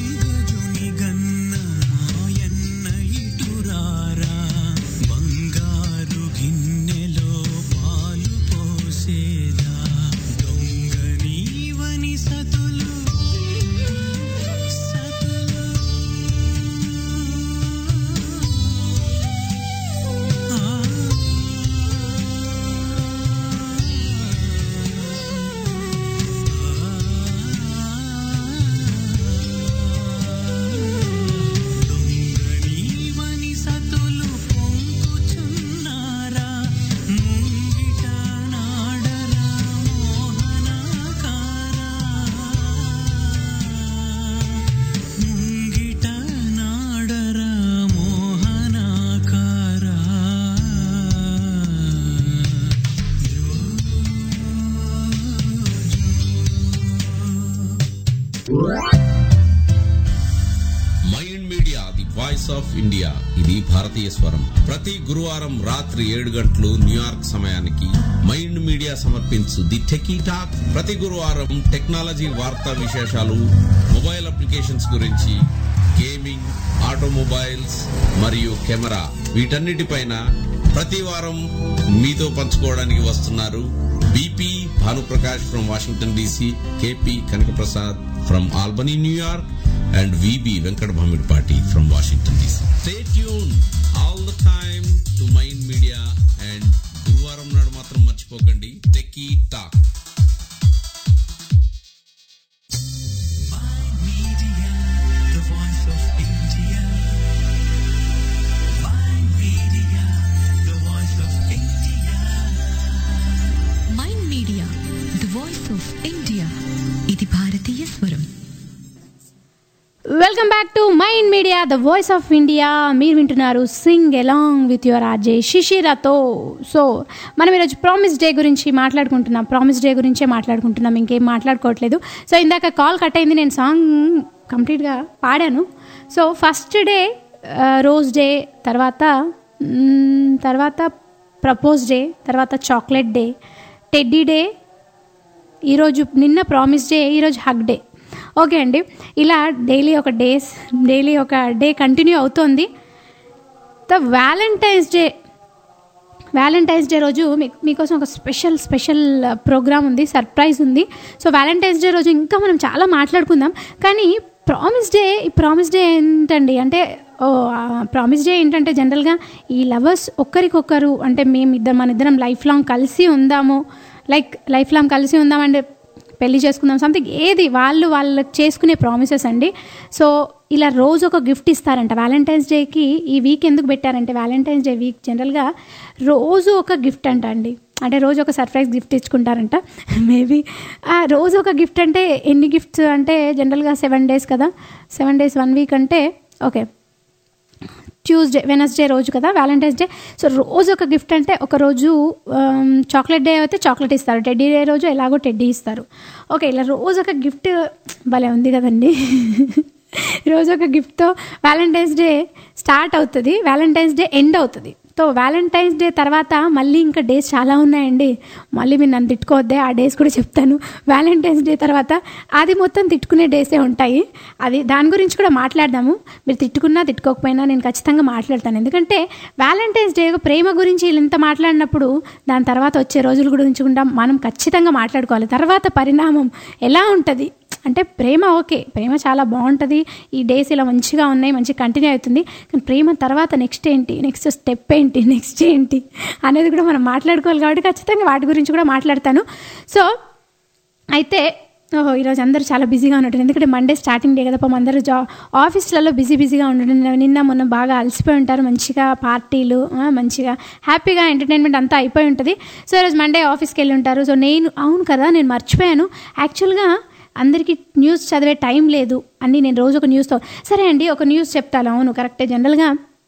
ఇటురారా బంగారు గిన్నెలో పాలు పోసేదా దొంగ నీవని సతులు సతులు ఆ Mind Media the voice of India ఇది భారతీయ స్వరం ప్రతి గురువారం రాత్రి ఏడు గంటలు న్యూయార్క్ సమయానికి మైండ్ మీడియా సమర్పించు ది టెకీ టాక్ ప్రతి గురువారం టెక్నాలజీ వార్తా విశేషాలు మొబైల్ అప్లికేషన్స్ గురించి గేమింగ్ ఆటోమొబైల్స్ మరియు కెమెరా వీటన్నిటిపైన ప్రతి వారం మీతో పంచుకోవడానికి వస్తున్నారు BP Bhanuprakash from Washington DC KP Kanakaprasad from Albany New York and VB Venkat Bhamidpati from Washington DC. Stay tuned all the time to Mind Media and గురువారం నాడు మాత్రం మర్చిపోకండి techie talk The voice of India. My media, the voice of India. Mind Media the voice of India ఇది భారతీయ స్వరం welcome back to Mind Media the voice of India మీరు వింటున్నారు sing along with your RJ శిశిరతో so మనం ఈరోజు promise day గురించి మాట్లాడుకుంటున్నాం ప్రామిస్ డే గురించే మాట్లాడుకుంటున్నాం ఇంకేం మాట్లాడుకోవట్లేదు సో ఇందాక కాల్ కట్ అయింది నేను సాంగ్ కంప్లీట్గా పాడాను so first day rose day తర్వాత మ్, తర్వాత ప్రపోజ్ డే తర్వాత చాక్లెట్ డే టెడ్డీ డే ఈరోజు నిన్న ప్రామిస్ డే ఈరోజు హగ్ డే ఓకే అండి ఇలా డైలీ ఒక డేస్ డైలీ ఒక డే కంటిన్యూ అవుతోంది the Valentine's Day Valentine's Day రోజు మీ- మీకోసం ఒక స్పెషల్ స్పెషల్ ప్రోగ్రామ్ ఉంది సర్ప్రైజ్ ఉంది సో వ్యాలంటైన్స్ డే రోజు ఇంకా మనం చాలా మాట్లాడుకుందాం కానీ ప్రామిస్ డే ఈ ప్రామిస్ డే ఏంటండి అంటే ఓ ప్రామిస్ డే ఏంటంటే జనరల్గా ఈ లవర్స్ ఒక్కరికొకరు అంటే మేము ఇద్దరం మన ఇద్దరం లైఫ్ లాంగ్ కలిసి ఉందాము లైక్ లైఫ్ లాంగ్ కలిసి ఉందామంటే పెళ్లి చేసుకుందాం సంథింగ్ ఏది వాళ్ళు వాళ్ళకి చేసుకునే ప్రామిసెస్ అండి సో ఇలా రోజు ఒక గిఫ్ట్ ఇస్తారంట వ్యాలంటైన్స్ డేకి ఈ వీక్ ఎందుకు పెట్టారంటే వ్యాలంటైన్స్ డే వీక్ జనరల్గా రోజు ఒక గిఫ్ట్ అంట అండి అంటే రోజు ఒక సర్ప్రైజ్ గిఫ్ట్ ఇచ్చుకుంటారంట మేబీ రోజు ఒక గిఫ్ట్ అంటే ఎన్ని గిఫ్ట్స్ అంటే జనరల్గా సెవెన్ డేస్ కదా సెవెన్ డేస్ వన్ వీక్ అంటే ఓకే ట్యూస్డే వెనస్డే రోజు కదా వ్యాలంటైన్స్ డే సో రోజు ఒక గిఫ్ట్ అంటే ఒక రోజు చాక్లెట్ డే అయితే చాక్లెట్ ఇస్తారు టెడ్డీ డే రోజు ఎలాగో టెడ్డీ ఇస్తారు ఓకే ఇలా రోజు ఒక గిఫ్ట్ భలే ఉంది కదండి రోజు ఒక గిఫ్ట్తో వ్యాలంటైన్స్ డే స్టార్ట్ అవుతుంది వ్యాలంటైన్స్ డే ఎండ్ అవుతుంది సో వ్యాలంటైన్స్ డే తర్వాత మళ్ళీ ఇంకా డేస్ చాలా ఉన్నాయండి మళ్ళీ మీరు నన్ను తిట్టుకోవద్దే ఆ డేస్ కూడా చెప్తాను వ్యాలంటైన్స్ డే తర్వాత అది మొత్తం తిట్టుకునే డేసే ఉంటాయి అది దాని గురించి కూడా మాట్లాడదాము మీరు తిట్టుకున్నా తిట్టుకోకపోయినా నేను ఖచ్చితంగా మాట్లాడతాను ఎందుకంటే వ్యాలంటైన్స్ డే ప్రేమ గురించి ఇంత మాట్లాడినప్పుడు దాని తర్వాత వచ్చే రోజుల గురించి కూడా మనం ఖచ్చితంగా మాట్లాడుకోవాలి తర్వాత పరిణామం ఎలా ఉంటుంది అంటే ప్రేమ ఓకే ప్రేమ చాలా బాగుంటుంది ఈ డేస్ ఇలా మంచిగా ఉన్నాయి మంచిగా కంటిన్యూ అవుతుంది కానీ ప్రేమ తర్వాత నెక్స్ట్ ఏంటి నెక్స్ట్ స్టెప్ ఏంటి నెక్స్ట్ ఏంటి అనేది కూడా మనం మాట్లాడుకోవాలి కాబట్టి ఖచ్చితంగా వాటి గురించి కూడా మాట్లాడతాను సో అయితే ఓహో ఈరోజు అందరూ చాలా బిజీగా ఉన్నట్టు ఎందుకంటే మండే స్టార్టింగ్ డే కదా పాపం అందరూ జా ఆఫీస్లలో బిజీ బిజీగా ఉండడం నిన్న- నిన్న మొన్న బాగా అలసిపోయి ఉంటారు మంచిగా పార్టీలు ఆ, మంచిగా హ్యాపీగా ఎంటర్టైన్మెంట్ అంతా అయిపోయి ఉంటుంది సో ఈరోజు మండే ఆఫీస్కి వెళ్ళి ఉంటారు సో నేను అవును కదా నేను మర్చిపోయాను యాక్చువల్గా అందరికీ న్యూస్ చదివే టైం లేదు అని నేను రోజు ఒక న్యూస్తో సరే అండి ఒక న్యూస్ చెప్తాను అవును కరెక్టే జనరల్గా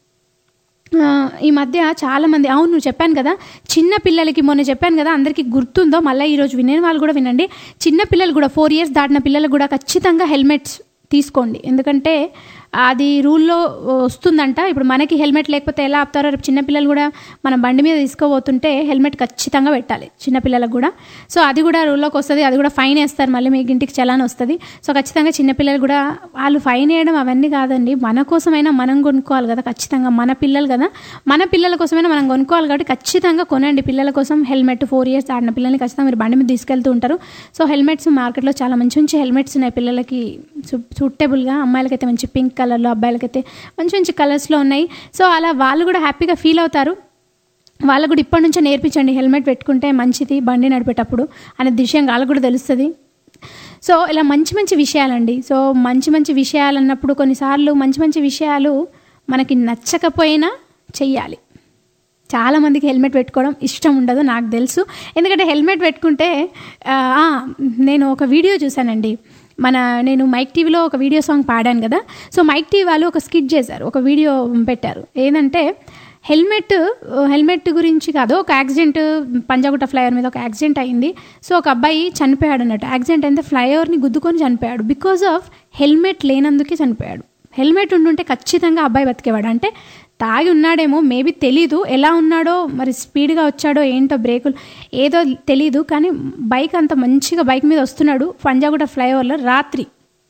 ఆ, ఈ మధ్య చాలామంది అవును నువ్వు చెప్పాను కదా చిన్న పిల్లలకి మొన్న చెప్పాను కదా అందరికీ గుర్తుందో మళ్ళీ ఈరోజు వినే వాళ్ళు కూడా వినండి చిన్న పిల్లలు కూడా ఫోర్ ఇయర్స్ దాటిన పిల్లలకు కూడా ఖచ్చితంగా హెల్మెట్స్ తీసుకోండి ఎందుకంటే అది రూల్లో వస్తుందంట ఇప్పుడు మనకి హెల్మెట్ లేకపోతే ఎలా ఆపుతారో రేపు చిన్నపిల్లలు కూడా మన బండి మీద తీసుకోబోతుంటే హెల్మెట్ ఖచ్చితంగా పెట్టాలి చిన్నపిల్లలకు కూడా సో అది కూడా రూల్లోకి వస్తుంది అది కూడా ఫైన్ వేస్తారు మళ్ళీ మీకు ఇంటికి చలాన్ వస్తుంది సో ఖచ్చితంగా చిన్నపిల్లలు కూడా వాళ్ళు ఫైన్ వేయడం అవన్నీ కాదండి మన కోసమైనా మనం కొనుక్కోవాలి కదా ఖచ్చితంగా మన పిల్లలు కదా మన పిల్లల కోసమైనా మనం కొనుక్కోవాలి కాబట్టి ఖచ్చితంగా కొనండి పిల్లల కోసం హెల్మెట్ ఫోర్ ఇయర్స్ ఆడిన పిల్లల్ని ఖచ్చితంగా మీరు బండి మీద తీసుకెళ్తూ ఉంటారు సో హెల్మెట్స్ మార్కెట్లో చాలా మంచి మంచి హెల్మెట్స్ ఉన్నాయి పిల్లలకి సూటబుల్గా అమ్మాయిలకైతే మంచి పింక్ కలర్లో అబ్బాయిలకైతే మంచి మంచి కలర్స్లో ఉన్నాయి సో అలా వాళ్ళు కూడా హ్యాపీగా ఫీల్ అవుతారు వాళ్ళకు కూడా ఇప్పటి నుంచే నేర్పించండి హెల్మెట్ పెట్టుకుంటే మంచిది బండి నడిపేటప్పుడు అనే విషయం వాళ్ళకు కూడా తెలుస్తుంది సో ఇలా మంచి మంచి విషయాలండి సో మంచి మంచి విషయాలు అన్నప్పుడు కొన్నిసార్లు మంచి మంచి విషయాలు మనకి నచ్చకపోయినా చెయ్యాలి చాలామందికి హెల్మెట్ పెట్టుకోవడం ఇష్టం ఉండదు నాకు తెలుసు ఎందుకంటే హెల్మెట్ పెట్టుకుంటే ఆ, ఆ, నేను ఒక వీడియో చూశానండి మన నేను మైక్ టీవీలో ఒక వీడియో సాంగ్ పాడాను కదా సో మైక్ టీవీ వాళ్ళు ఒక స్కిట్ చేశారు ఒక వీడియో పెట్టారు ఏంటంటే హెల్మెట్ హెల్మెట్ గురించి కాదు ఒక యాక్సిడెంట్ పంజాగుట్ట ఫ్లైఓవర్ మీద ఒక యాక్సిడెంట్ అయింది సో ఒక అబ్బాయి చనిపోయాడు అన్నట్టు యాక్సిడెంట్ అయితే ఫ్లైఓవర్ని గుద్దుకొని చనిపోయాడు బికాజ్ ఆఫ్ హెల్మెట్ లేనందుకే చనిపోయాడు హెల్మెట్ ఉండుంటే ఖచ్చితంగా అబ్బాయి బతికేవాడు అంటే తాగి ఉన్నాడేమో మేబీ తెలీదు ఎలా ఉన్నాడో మరి స్పీడ్గా వచ్చాడో ఏంటో బ్రేకులు ఏదో తెలీదు కానీ బైక్ అంత మంచిగా బైక్ మీద వస్తున్నాడు పంజాగుట్ట ఫ్లైఓవర్లో రాత్రి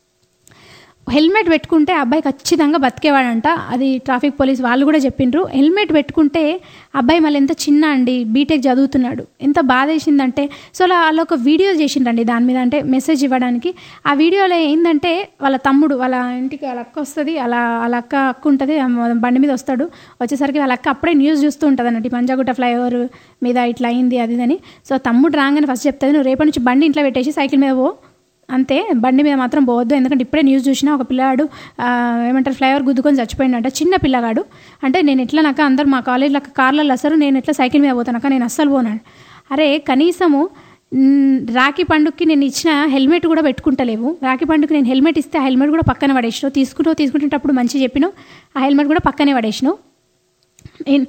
హెల్మెట్ పెట్టుకుంటే ఆ అబ్బాయి ఖచ్చితంగా బతికేవాడంట అది ట్రాఫిక్ పోలీస్ వాళ్ళు కూడా చెప్పిండ్రు హెల్మెట్ పెట్టుకుంటే అబ్బాయి మళ్ళీ ఎంత చిన్న అండి బీటెక్ చదువుతున్నాడు ఎంత బాధ వేసిందంటే సో అలా వాళ్ళు ఒక వీడియో చేసిండ్రండి దాని మీద అంటే మెసేజ్ ఇవ్వడానికి ఆ వీడియోలో ఏంటంటే వాళ్ళ తమ్ముడు వాళ్ళ ఇంటికి వాళ్ళ అక్క వస్తుంది అలా వాళ్ళ అక్క అక్క ఉంటుంది ఆ బండి మీద వస్తాడు వచ్చేసరికి వాళ్ళ అక్క అప్పుడే న్యూస్ చూస్తూ ఉంటుంది అన్నట్టు ఈ పంజాగుట్ట ఫ్లైఓవర్ మీద ఇట్లా అయింది అది ఇదని సో తమ్ముడు రాగానే ఫస్ట్ చెప్తుంది నువ్వు రేపటి నుంచి బండి ఇంట్లో పెట్టేసి సైకిల్ మీద పో అంతే బండి మీద మాత్రం పోవద్దు ఎందుకంటే ఇప్పుడే న్యూస్ చూసినా ఒక పిల్లాడు ఆ, ఏమంటారు ఫ్లైఓవర్ గుద్దుకొని చచ్చిపోయిందంట చిన్న పిల్లగాడు అంటే నేను ఎట్లా నాకు అందరు మా కాలేజీలో కార్లలో వస్తారు నేను ఎట్లా సైకిల్ మీద పోతానక్క నేను అస్సలు పోనాను అరే కనీసము మ్, రాఖీ పండుగకి నేను ఇచ్చిన హెల్మెట్ కూడా పెట్టుకుంటలేవు రాఖీ పండుగకి నేను హెల్మెట్ ఇస్తే ఆ హెల్మెట్ కూడా పక్కన పడేసినావు తీసుకుంటూ తీసుకుంటేటప్పుడు మంచి చెప్పినావు ఆ హెల్మెట్ కూడా పక్కనే పడేసినావు నేను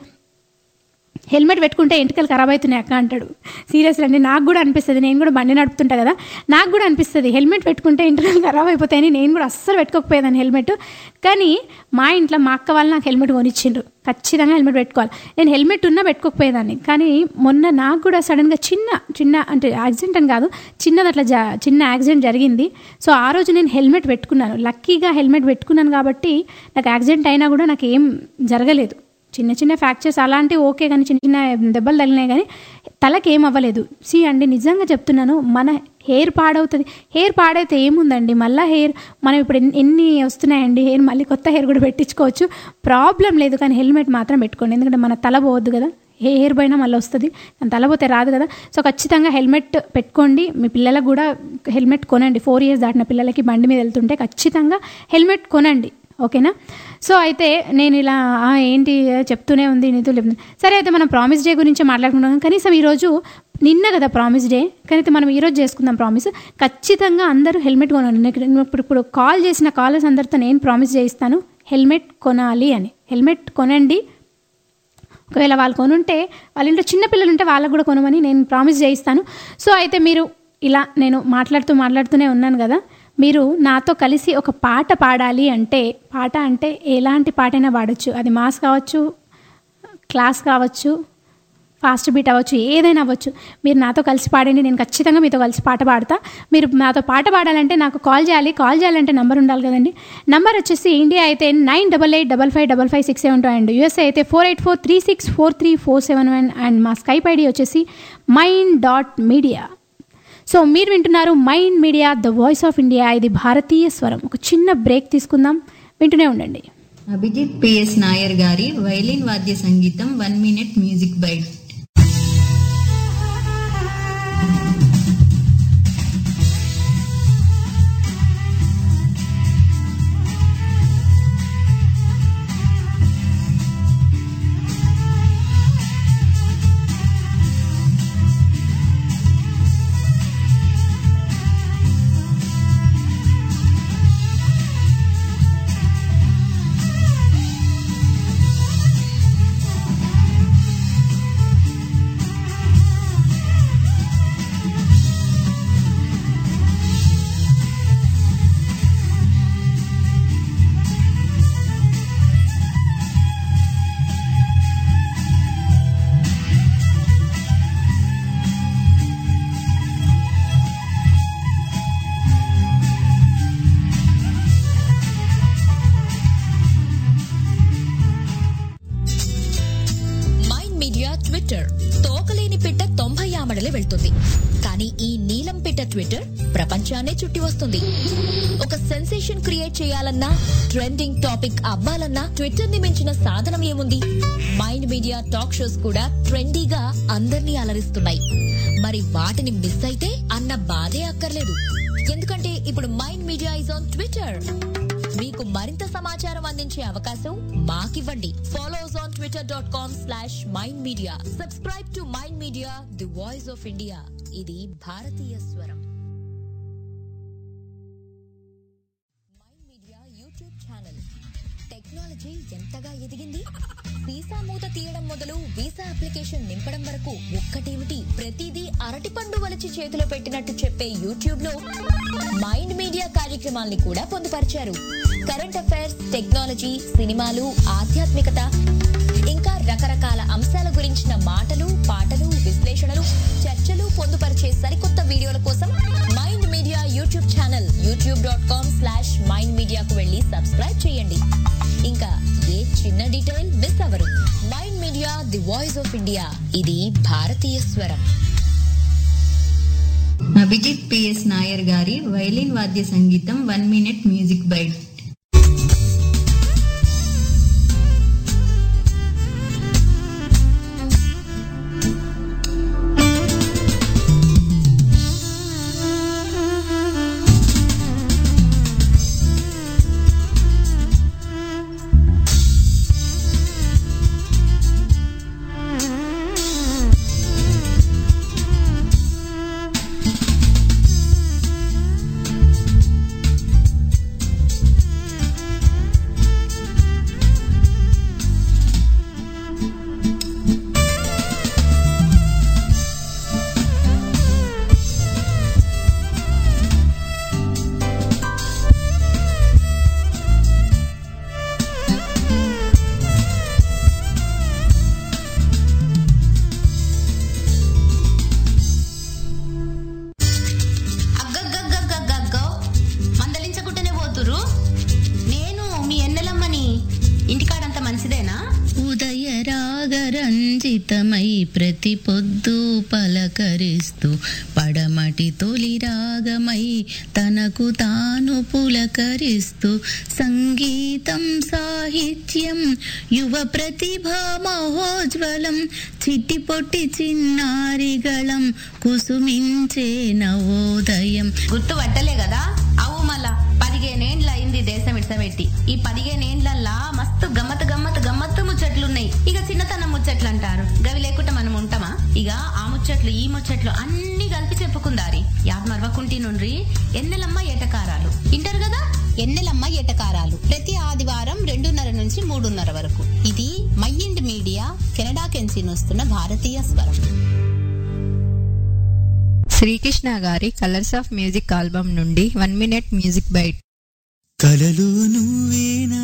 హెల్మెట్ పెట్టుకుంటే ఎంటికలు ఖరాబ్ అవుతున్నాయి అక్క అంటాడు సీరియస్లీ అండి నాకు కూడా అనిపిస్తుంది నేను కూడా బండి నడుపుతుంటా కదా నాకు కూడా అనిపిస్తుంది హెల్మెట్ పెట్టుకుంటే ఎంటికలు ఖరాబ్ అయిపోతాయని నేను కూడా అస్సలు పెట్టుకోకపోయేదాన్ని హెల్మెట్ కానీ మా ఇంట్లో మా అక్క వాళ్ళు నాకు హెల్మెట్ కొనిచ్చిండ్రు ఖచ్చితంగా హెల్మెట్ పెట్టుకోవాలి నేను హెల్మెట్ ఉన్నా పెట్టుకోకపోయేదాన్ని కానీ మొన్న నాకు కూడా సడన్గా చిన్న చిన్న అంటే యాక్సిడెంట్ అని కాదు చిన్నది అట్లా జా చిన్న యాక్సిడెంట్ జరిగింది సో ఆ రోజు నేను హెల్మెట్ పెట్టుకున్నాను లక్కీగా హెల్మెట్ పెట్టుకున్నాను కాబట్టి నాకు యాక్సిడెంట్ అయినా కూడా నాకు ఏం జరగలేదు చిన్న చిన్న ఫ్రాక్చర్స్ అలాంటివి ఓకే కానీ చిన్న చిన్న దెబ్బలు తగిలినాయి కానీ తలకి ఏం అవ్వలేదు సి అండి నిజంగా చెప్తున్నాను మన హెయిర్ పాడవుతుంది హెయిర్ పాడైతే ఏముందండి మళ్ళీ హెయిర్ మనం ఇప్పుడు ఎన్ని- ఎన్ని వస్తున్నాయండి హెయిర్ మళ్ళీ కొత్త హెయిర్ కూడా పెట్టించుకోవచ్చు ప్రాబ్లం లేదు కానీ హెల్మెట్ మాత్రం పెట్టుకోండి ఎందుకంటే మన తల పోవద్దు కదా ఏ హెయిర్ పోయినా మళ్ళీ వస్తుంది కానీ తల పోతే రాదు కదా సో ఖచ్చితంగా హెల్మెట్ పెట్టుకోండి మీ పిల్లలకు కూడా హెల్మెట్ కొనండి ఫోర్ ఇయర్స్ దాటిన పిల్లలకి బండి మీద వెళ్తుంటే ఖచ్చితంగా హెల్మెట్ కొనండి ఓకేనా సో అయితే నేను ఇలా "ఆ, ఏంటి చెప్తూనే ఉంది నీతో చెప్తుంది సరే అయితే మనం ప్రామిస్ డే గురించి మాట్లాడుకుంటాం కనీసం ఈరోజు నిన్న కదా ప్రామిస్ డే కానీ అయితే మనం ఈరోజు చేసుకుందాం ప్రామిస్ ఖచ్చితంగా అందరూ హెల్మెట్ కొనాలి నేను ఇప్పుడు ఇప్పుడు కాల్ చేసిన కాలర్స్ అందరితో నేను ప్రామిస్ చేయిస్తాను హెల్మెట్ కొనాలి అని హెల్మెట్ కొనండి ఒకవేళ వాళ్ళు కొనుంటే వాళ్ళ ఇంట్లో చిన్న పిల్లలు ఉంటే వాళ్ళకు కూడా కొనమని నేను ప్రామిస్ చేయిస్తాను సో అయితే మీరు ఇలా నేను మాట్లాడుతూ మాట్లాడుతూనే ఉన్నాను కదా మీరు నాతో కలిసి ఒక పాట పాడాలి అంటే పాట అంటే ఎలాంటి పాటైనా పాడొచ్చు అది మాస్ కావచ్చు క్లాస్ కావచ్చు ఫాస్ట్ బీట్ అవ్వచ్చు ఏదైనా అవ్వచ్చు మీరు నాతో కలిసి పాడండి నేను ఖచ్చితంగా మీతో కలిసి పాట పాడతా మీరు నాతో పాట పాడాలంటే నాకు కాల్ చేయాలి కాల్ చేయాలంటే నంబర్ ఉండాలి కదండి నంబర్ వచ్చేసి ఇండియా అయితే nine double eight double five double five six seven two and USA అయితే four eight four three six four three four seven one and మా స్కైప్ ఐడి వచ్చేసి మైండ్ డాట్ మీడియా సో మీరు వింటున్నారు Mind Media the voice of India ఇది భారతీయ స్వరం ఒక చిన్న బ్రేక్ తీసుకుందాం వింటూనే ఉండండి అభిజిత్ పిఎస్ నాయర్ గారి వైలిన్ వాద్య సంగీతం one minute music bite Mind Media Twitter తోకలేని పిట్ట తొంభై ఆమడలే వెళ్తుంది కానీ ఈ నీలం పిట్ట ట్విట్టర్ ప్రపంచాన్నే చుట్టి వస్తుంది ఒక సెన్సేషన్ క్రియేట్ చేయాలన్నా ట్రెండింగ్ టాపిక్ అవ్వాలన్నా ట్విట్టర్ ని మించిన సాధనం ఏముంది మైండ్ మీడియా టాక్ షోస్ కూడా ట్రెండీగా అందర్నీ అలరిస్తున్నాయి మరి వాటిని మిస్ అయితే అన్న బాధే అక్కర్లేదు ఎందుకంటే ఇప్పుడు Mind Media is on Twitter మీకు మరింత సమాచారం అందించే అవకాశం మాకివ్వండి follow us on Twitter dot com slash Mind Media subscribe to Mind Media the voice of India ఇది భారతీయ స్వరం Mind Media YouTube YouTube channel technology ఎంతగా ఎదిగింది వీసా మూత తీయడం మొదలు వీసా అప్లికేషన్ నింపడం వరకు ఒక్కటేమిటి ప్రతిదీ అరటిపండు వలిచి చేతిలో పెట్టినట్టు చెప్పే యూట్యూబ్ లో మైండ్ మీడియా కార్యక్రమాల్ని కూడా పొందుపరిచారు కరెంట్ అఫైర్స్ టెక్నాలజీ సినిమాలు ఆధ్యాత్మికత ఇంకా రకరకాల అంశాల గురించిన మాటలు పాటలు విశ్లేషణలు చర్చలు పొందుపరిచే సరికొత్త వీడియోల కోసం Mind Media YouTube channel YouTube dot com slash Mind మీడియాకు వెళ్ళి సబ్స్క్రైబ్ చేయండి ఇంకా ఏ చిన్న డీటెయిల్ మిస్ అవ్వరు Mind Media the voice of India ఇది భారతీయ స్వరం అభిజిత్ పిఎస్ నాయర్ గారి వైలిన్ వాద్య సంగీతం వన్ మినిట్ మ్యూజిక్ బైట్ అగ్గగ్గగ్గగ్గగ్గో మందలించకుండానే పోతురు నేను మీ ఎన్నెలమ్మని ఇంటికాడంత మంచిదేనా ఉదయ రాగరంజితమై ప్రతి పొద్దు పలకరిస్తూ పడమటి తొలి రాగమై తనకు తాను పులకరిస్తూ సంగీతం సాహిత్యం యువ ప్రతిభా మహోజ్వలం చిట్టి పొట్టి చిన్నారిగళం కుసుమించే నవోదయం గుర్తు పట్టలే కదా అవు మళ్ళా పదిహేనేండ్ల అయింది దేశం ఇడ్సబెట్టి ఈ పదిహేనేండ్లల్లా మస్తు గమ్మత్ గమ్మత్ గమ్మత్తు ముచ్చట్లున్నాయి ఇక చిన్నతనం ముచ్చట్లు అంటారు గవి లేకుండా మనం ఉంటామా ఇక ఆ ముచ్చట్లు ఈ ముచ్చట్లు అన్ని కలిపి చెప్పుకుందారి యాద్ మరవకుంటి నుండి ఎన్నెలమ్మ ఏటకారాలు ఇంటారు కదా ఎన్నెలమ్మ ఏటకారాలు ప్రతి ఆదివారం రెండున్నర నుంచి మూడున్నర వరకు ఇది మైండ్ మీడియా కెనడా కెంచి వస్తున్న భారతీయ స్వరం శ్రీకృష్ణ గారి కలర్స్ ఆఫ్ మ్యూజిక్ ఆల్బమ్ నుండి వన్ మినిట్ మ్యూజిక్ బైట్ కలలు నువ్వేనా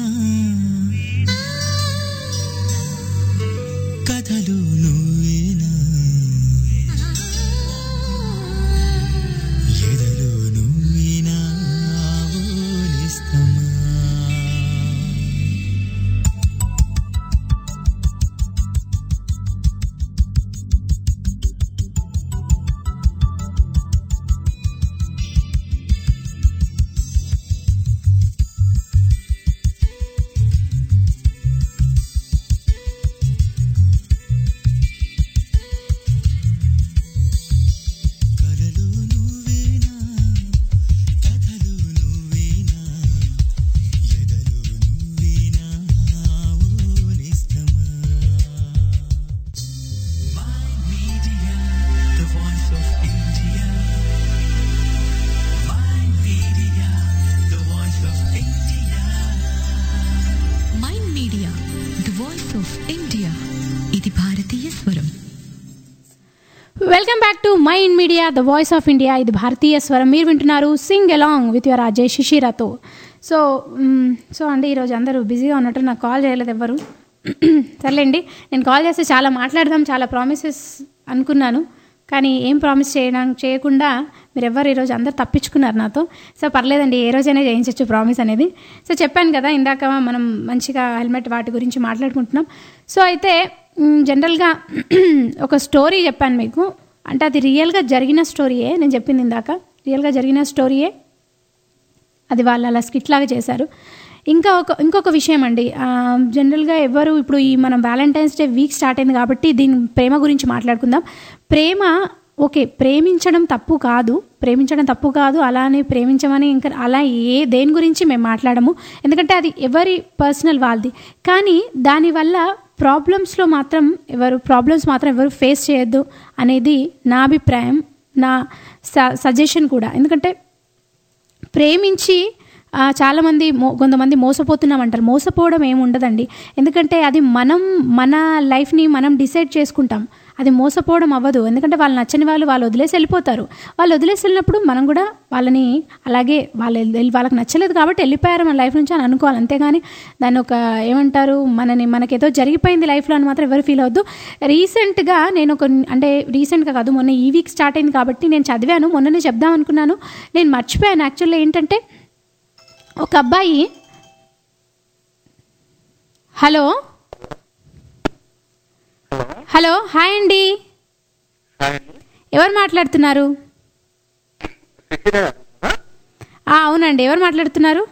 కథలు నువ్వేనా ఎదలు నువ్వేనా ఆవులిస్తమా కలలు నువ్వేనా కథలు నువ్వేనా ఎదలు నువ్వేనా ఆవులిస్తమా Mind Media, the voice of India. Mind Media, the voice of India. Mind Media the voice of India ఇది భారతీయ స్వరం welcome back to Mind Media the voice of India ఇది భారతీయ స్వరం మీరు వింటున్నారు sing along with your Ajay శిశిరాతో so hmm, so అండి ఈరోజు అందరూ బిజీగా ఉన్నట్టు నాకు కాల్ చేయలేదు ఎవ్వరు సర్లేండి నేను కాల్ చేస్తే చాలా మాట్లాడదాం చాలా ప్రామిసెస్ అనుకున్నాను కానీ ఏం ప్రామిస్ చేయడం చేయకుండా మీరు ఎవరు ఈరోజు అందరు తప్పించుకున్నారు నాతో సో పర్లేదండి ఏ రోజైనా చేయించవచ్చు ప్రామిస్ అనేది సో చెప్పాను కదా ఇందాక మనం మంచిగా హెల్మెట్ వాటి గురించి మాట్లాడుకుంటున్నాం సో అయితే మ్, జనరల్గా ఒక స్టోరీ చెప్పాను మీకు అంటే అది రియల్గా జరిగిన స్టోరీయే నేను చెప్పింది ఇందాక రియల్గా జరిగిన స్టోరీయే అది వాళ్ళు అలా స్కిట్ లాగా చేశారు ఇంకా ఒక ఇంకొక విషయం అండి ఆ, జనరల్గా ఎవరు ఇప్పుడు ఈ మనం వ్యాలంటైన్స్ డే వీక్ స్టార్ట్ అయింది కాబట్టి దీని ప్రేమ గురించి మాట్లాడుకుందాం ప్రేమ ఓకే ప్రేమించడం తప్పు కాదు ప్రేమించడం తప్పు కాదు అలానే ప్రేమించమని ఇంకా అలా ఏ దేని గురించి మేము మాట్లాడము ఎందుకంటే అది ఎవరి పర్సనల్ వాళ్ళది కానీ దానివల్ల ప్రాబ్లమ్స్లో మాత్రం ఎవరు ప్రాబ్లమ్స్ మాత్రం ఎవరు ఫేస్ చేయొద్దు అనేది నా అభిప్రాయం నా స సజెషన్ కూడా ఎందుకంటే ప్రేమించి ఆ, చాలామంది మో కొంతమంది మోసపోతున్నాం అంటారు మోసపోవడం ఏమి ఉండదండి ఎందుకంటే అది మనం మన లైఫ్ని మనం డిసైడ్ చేసుకుంటాం అది మోసపోవడం అవ్వదు ఎందుకంటే వాళ్ళు నచ్చని వాళ్ళు వాళ్ళు వదిలేసి వెళ్ళిపోతారు వాళ్ళు వదిలేసి వెళ్ళినప్పుడు మనం కూడా వాళ్ళని అలాగే వాళ్ళ వాళ్ళకి నచ్చలేదు కాబట్టి వెళ్ళిపోయారు మన లైఫ్ నుంచి అని అనుకోవాలి అంతేగాని దాన్ని ఒక ఏమంటారు మనని మనకేదో జరిగిపోయింది లైఫ్లో అని మాత్రం ఎవరు ఫీల్ అవ్వద్దు రీసెంట్గా నేను ఒక అంటే రీసెంట్గా కాదు మొన్న ఈ వీక్ స్టార్ట్ అయింది కాబట్టి నేను చదివాను మొన్ననే చెప్దాం అనుకున్నాను నేను మర్చిపోయాను యాక్చువల్లీ ఏంటంటే ఒక అబ్బాయి హలో హలో హాయ్ అండి ఎవరు మాట్లాడుతున్నారు ఆ, అవునండి ఎవరు మాట్లాడుతున్నారు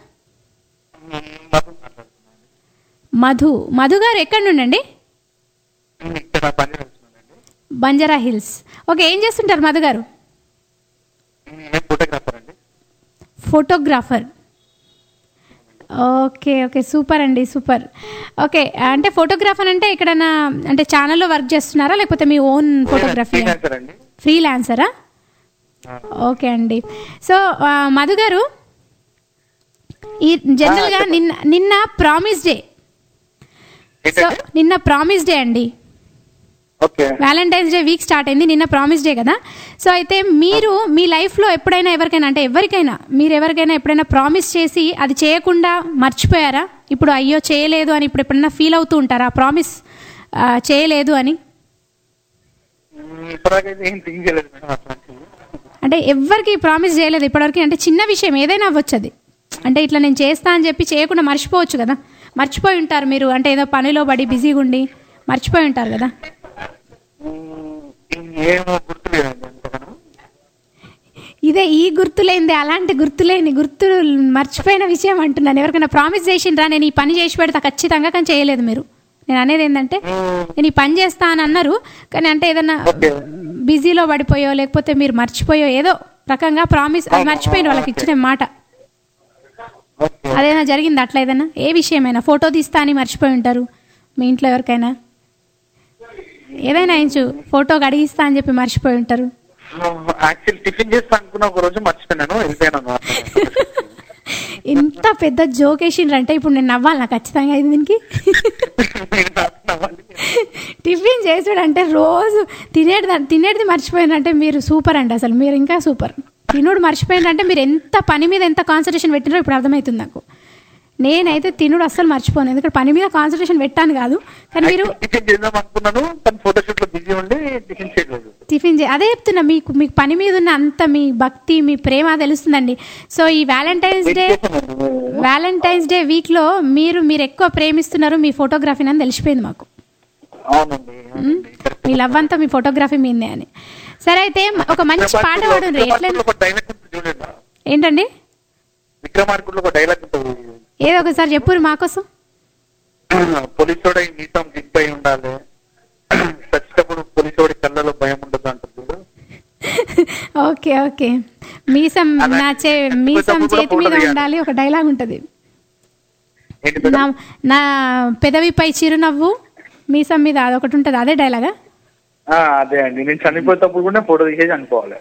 మధు మధు గారు ఎక్కడి నుండి అండి బంజారా హిల్స్ ఓకే ఏం చేస్తుంటారు మధు గారు ఫోటోగ్రాఫర్ ఓకే ఓకే సూపర్ అండి సూపర్ ఓకే అంటే ఫోటోగ్రాఫర్ అంటే ఎక్కడైనా అంటే ఛానల్లో వర్క్ చేస్తున్నారా లేకపోతే మీ ఓన్ ఫోటోగ్రఫీ ఫ్రీలాన్సరా ఓకే అండి సో ఆ, మధు గారు ఈ జనరల్గా నిన్న నిన్న ప్రామిస్ డే సో నిన్న ప్రామిస్ డే అండి వ్యాలంటైన్స్ డే వీక్ స్టార్ట్ అయింది నిన్న ప్రామిస్ డే కదా సో అయితే మీరు మీ లైఫ్లో ఎప్పుడైనా ఎవరికైనా అంటే ఎవరికైనా మీరు ఎవరికైనా ఎప్పుడైనా ప్రామిస్ చేసి అది చేయకుండా మర్చిపోయారా ఇప్పుడు అయ్యో చేయలేదు అని ఇప్పుడు ఎప్పుడైనా ఫీల్ అవుతూ ఉంటారా ప్రామిస్ చేయలేదు అని ఇప్పటికైతే ఏం థింక్ చేయలేదు మేడం అట్లాంటివి అంటే ఎవ్వరికి ప్రామిస్ చేయలేదు ఇప్పటివరకు అంటే చిన్న విషయం ఏదైనా అవ్వచ్చు అది అంటే ఇట్లా నేను చేస్తా అని చెప్పి చేయకుండా మర్చిపోవచ్చు కదా మర్చిపోయి ఉంటారు మీరు అంటే ఏదో పనిలో పడి బిజీగా ఉండి మర్చిపోయి ఉంటారు కదా ఏమో గుర్తులేదండి అంతగానో ఇదే ఈ గుర్తులేంది అలాంటి గుర్తులేని గుర్తు మర్చిపోయిన విషయం అంటున్నాను ఎవరికైనా ప్రామిస్ చేసిండ్రా నేను ఈ పని చేసి పెడతా ఖచ్చితంగా కానీ చేయలేదు మీరు నేను అనేది ఏంటంటే నేను ఈ పని చేస్తా అని అన్నారు కానీ అంటే ఏదన్నా బిజీలో పడిపోయో లేకపోతే మీరు మర్చిపోయో ఏదో రకంగా ప్రామిస్ అది మర్చిపోయిన వాళ్ళకి ఇచ్చిన మాట అదేనా జరిగింది అట్లా ఏదైనా ఏ విషయమైనా ఫోటో తీస్తా అని మర్చిపోయి ఉంటారు మీ ఇంట్లో ఎవరికైనా ఏదైనా ఇంచు ఫోటో అడిగిస్తా అని చెప్పి మర్చిపోయి ఉంటారు యాక్చువల్ టిఫిన్ చేస్తా అనుకున్న ఒక రోజు మర్చిపోయినాను వెళ్ళిపోయాను ఇంత పెద్ద జోక్ వేసిండ్రంటే ఇప్పుడు నేను నవ్వాలి నాకు ఖచ్చితంగా ఇది దీనికి టిఫిన్ చేసుడు అంటే రోజు తినేది తినేది మర్చిపోయినంటే మీరు సూపర్ అండి అసలు మీరు ఇంకా సూపర్ తినుడు మర్చిపోయిందంటే మీరు ఎంత పని మీద ఎంత కాన్సన్ట్రేషన్ పెట్టినారో ఇప్పుడు అర్థమవుతుంది నాకు నేనైతే తినుడు అస్సలు మర్చిపోను ఎందుకంటే పని మీద కాన్సన్ట్రేషన్ పెట్టాను కాదు కానీ మీరు టిఫిన్ చేద్దాం అనుకున్నాను కానీ ఫోటోషూట్ లో బిజీ ఉండి టిఫిన్ చేయలేదు టిఫిన్ చే అదే చెప్తున్నా మీకు మీకు పని మీద ఉన్న అంత మీ భక్తి మీ ప్రేమ తెలుస్తుందండి సో ఈ వ్యాలంటైన్స్ డే వ్యాలంటైన్స్ డే వీక్లో మీరు మీరు ఎక్కువ ప్రేమిస్తున్నారు మీ ఫోటోగ్రఫీని అని తెలిసిపోయింది మాకు అవునండి మ్? మీ లవ్ అంతా మీ ఫోటోగ్రఫీ మీదే అని సరే అయితే ఒక మంచి పాట పాడండి ఎట్లా ఒక డైలాగ్ చూడండి ఏంటండి విక్రమార్కుల్లో ఒక డైలాగ్ ఉంటుంది ఏదో ఒకసారి చెప్పురు మాకోసం పోలీసోడ మీసం జిప్ అయి ఉండాలి చచ్చేటప్పుడు పోలీసోడి కళ్ళలో భయం ఉండదు అంటుంది చూడు. ఓకే ఓకే మీసం నా చే మీసం చేతి మీద ఉండాలి ఒక డైలాగ్ ఉంటుంది నా నా పెదవిపై చిరునవ్వు మీసం మీద అదొకటి ఉంటుంది అదే డైలాగా ఆ, అదే అండి నేను చనిపోయేటప్పుడు కూడా ఫోటో తీసేసి అనుకోవాలి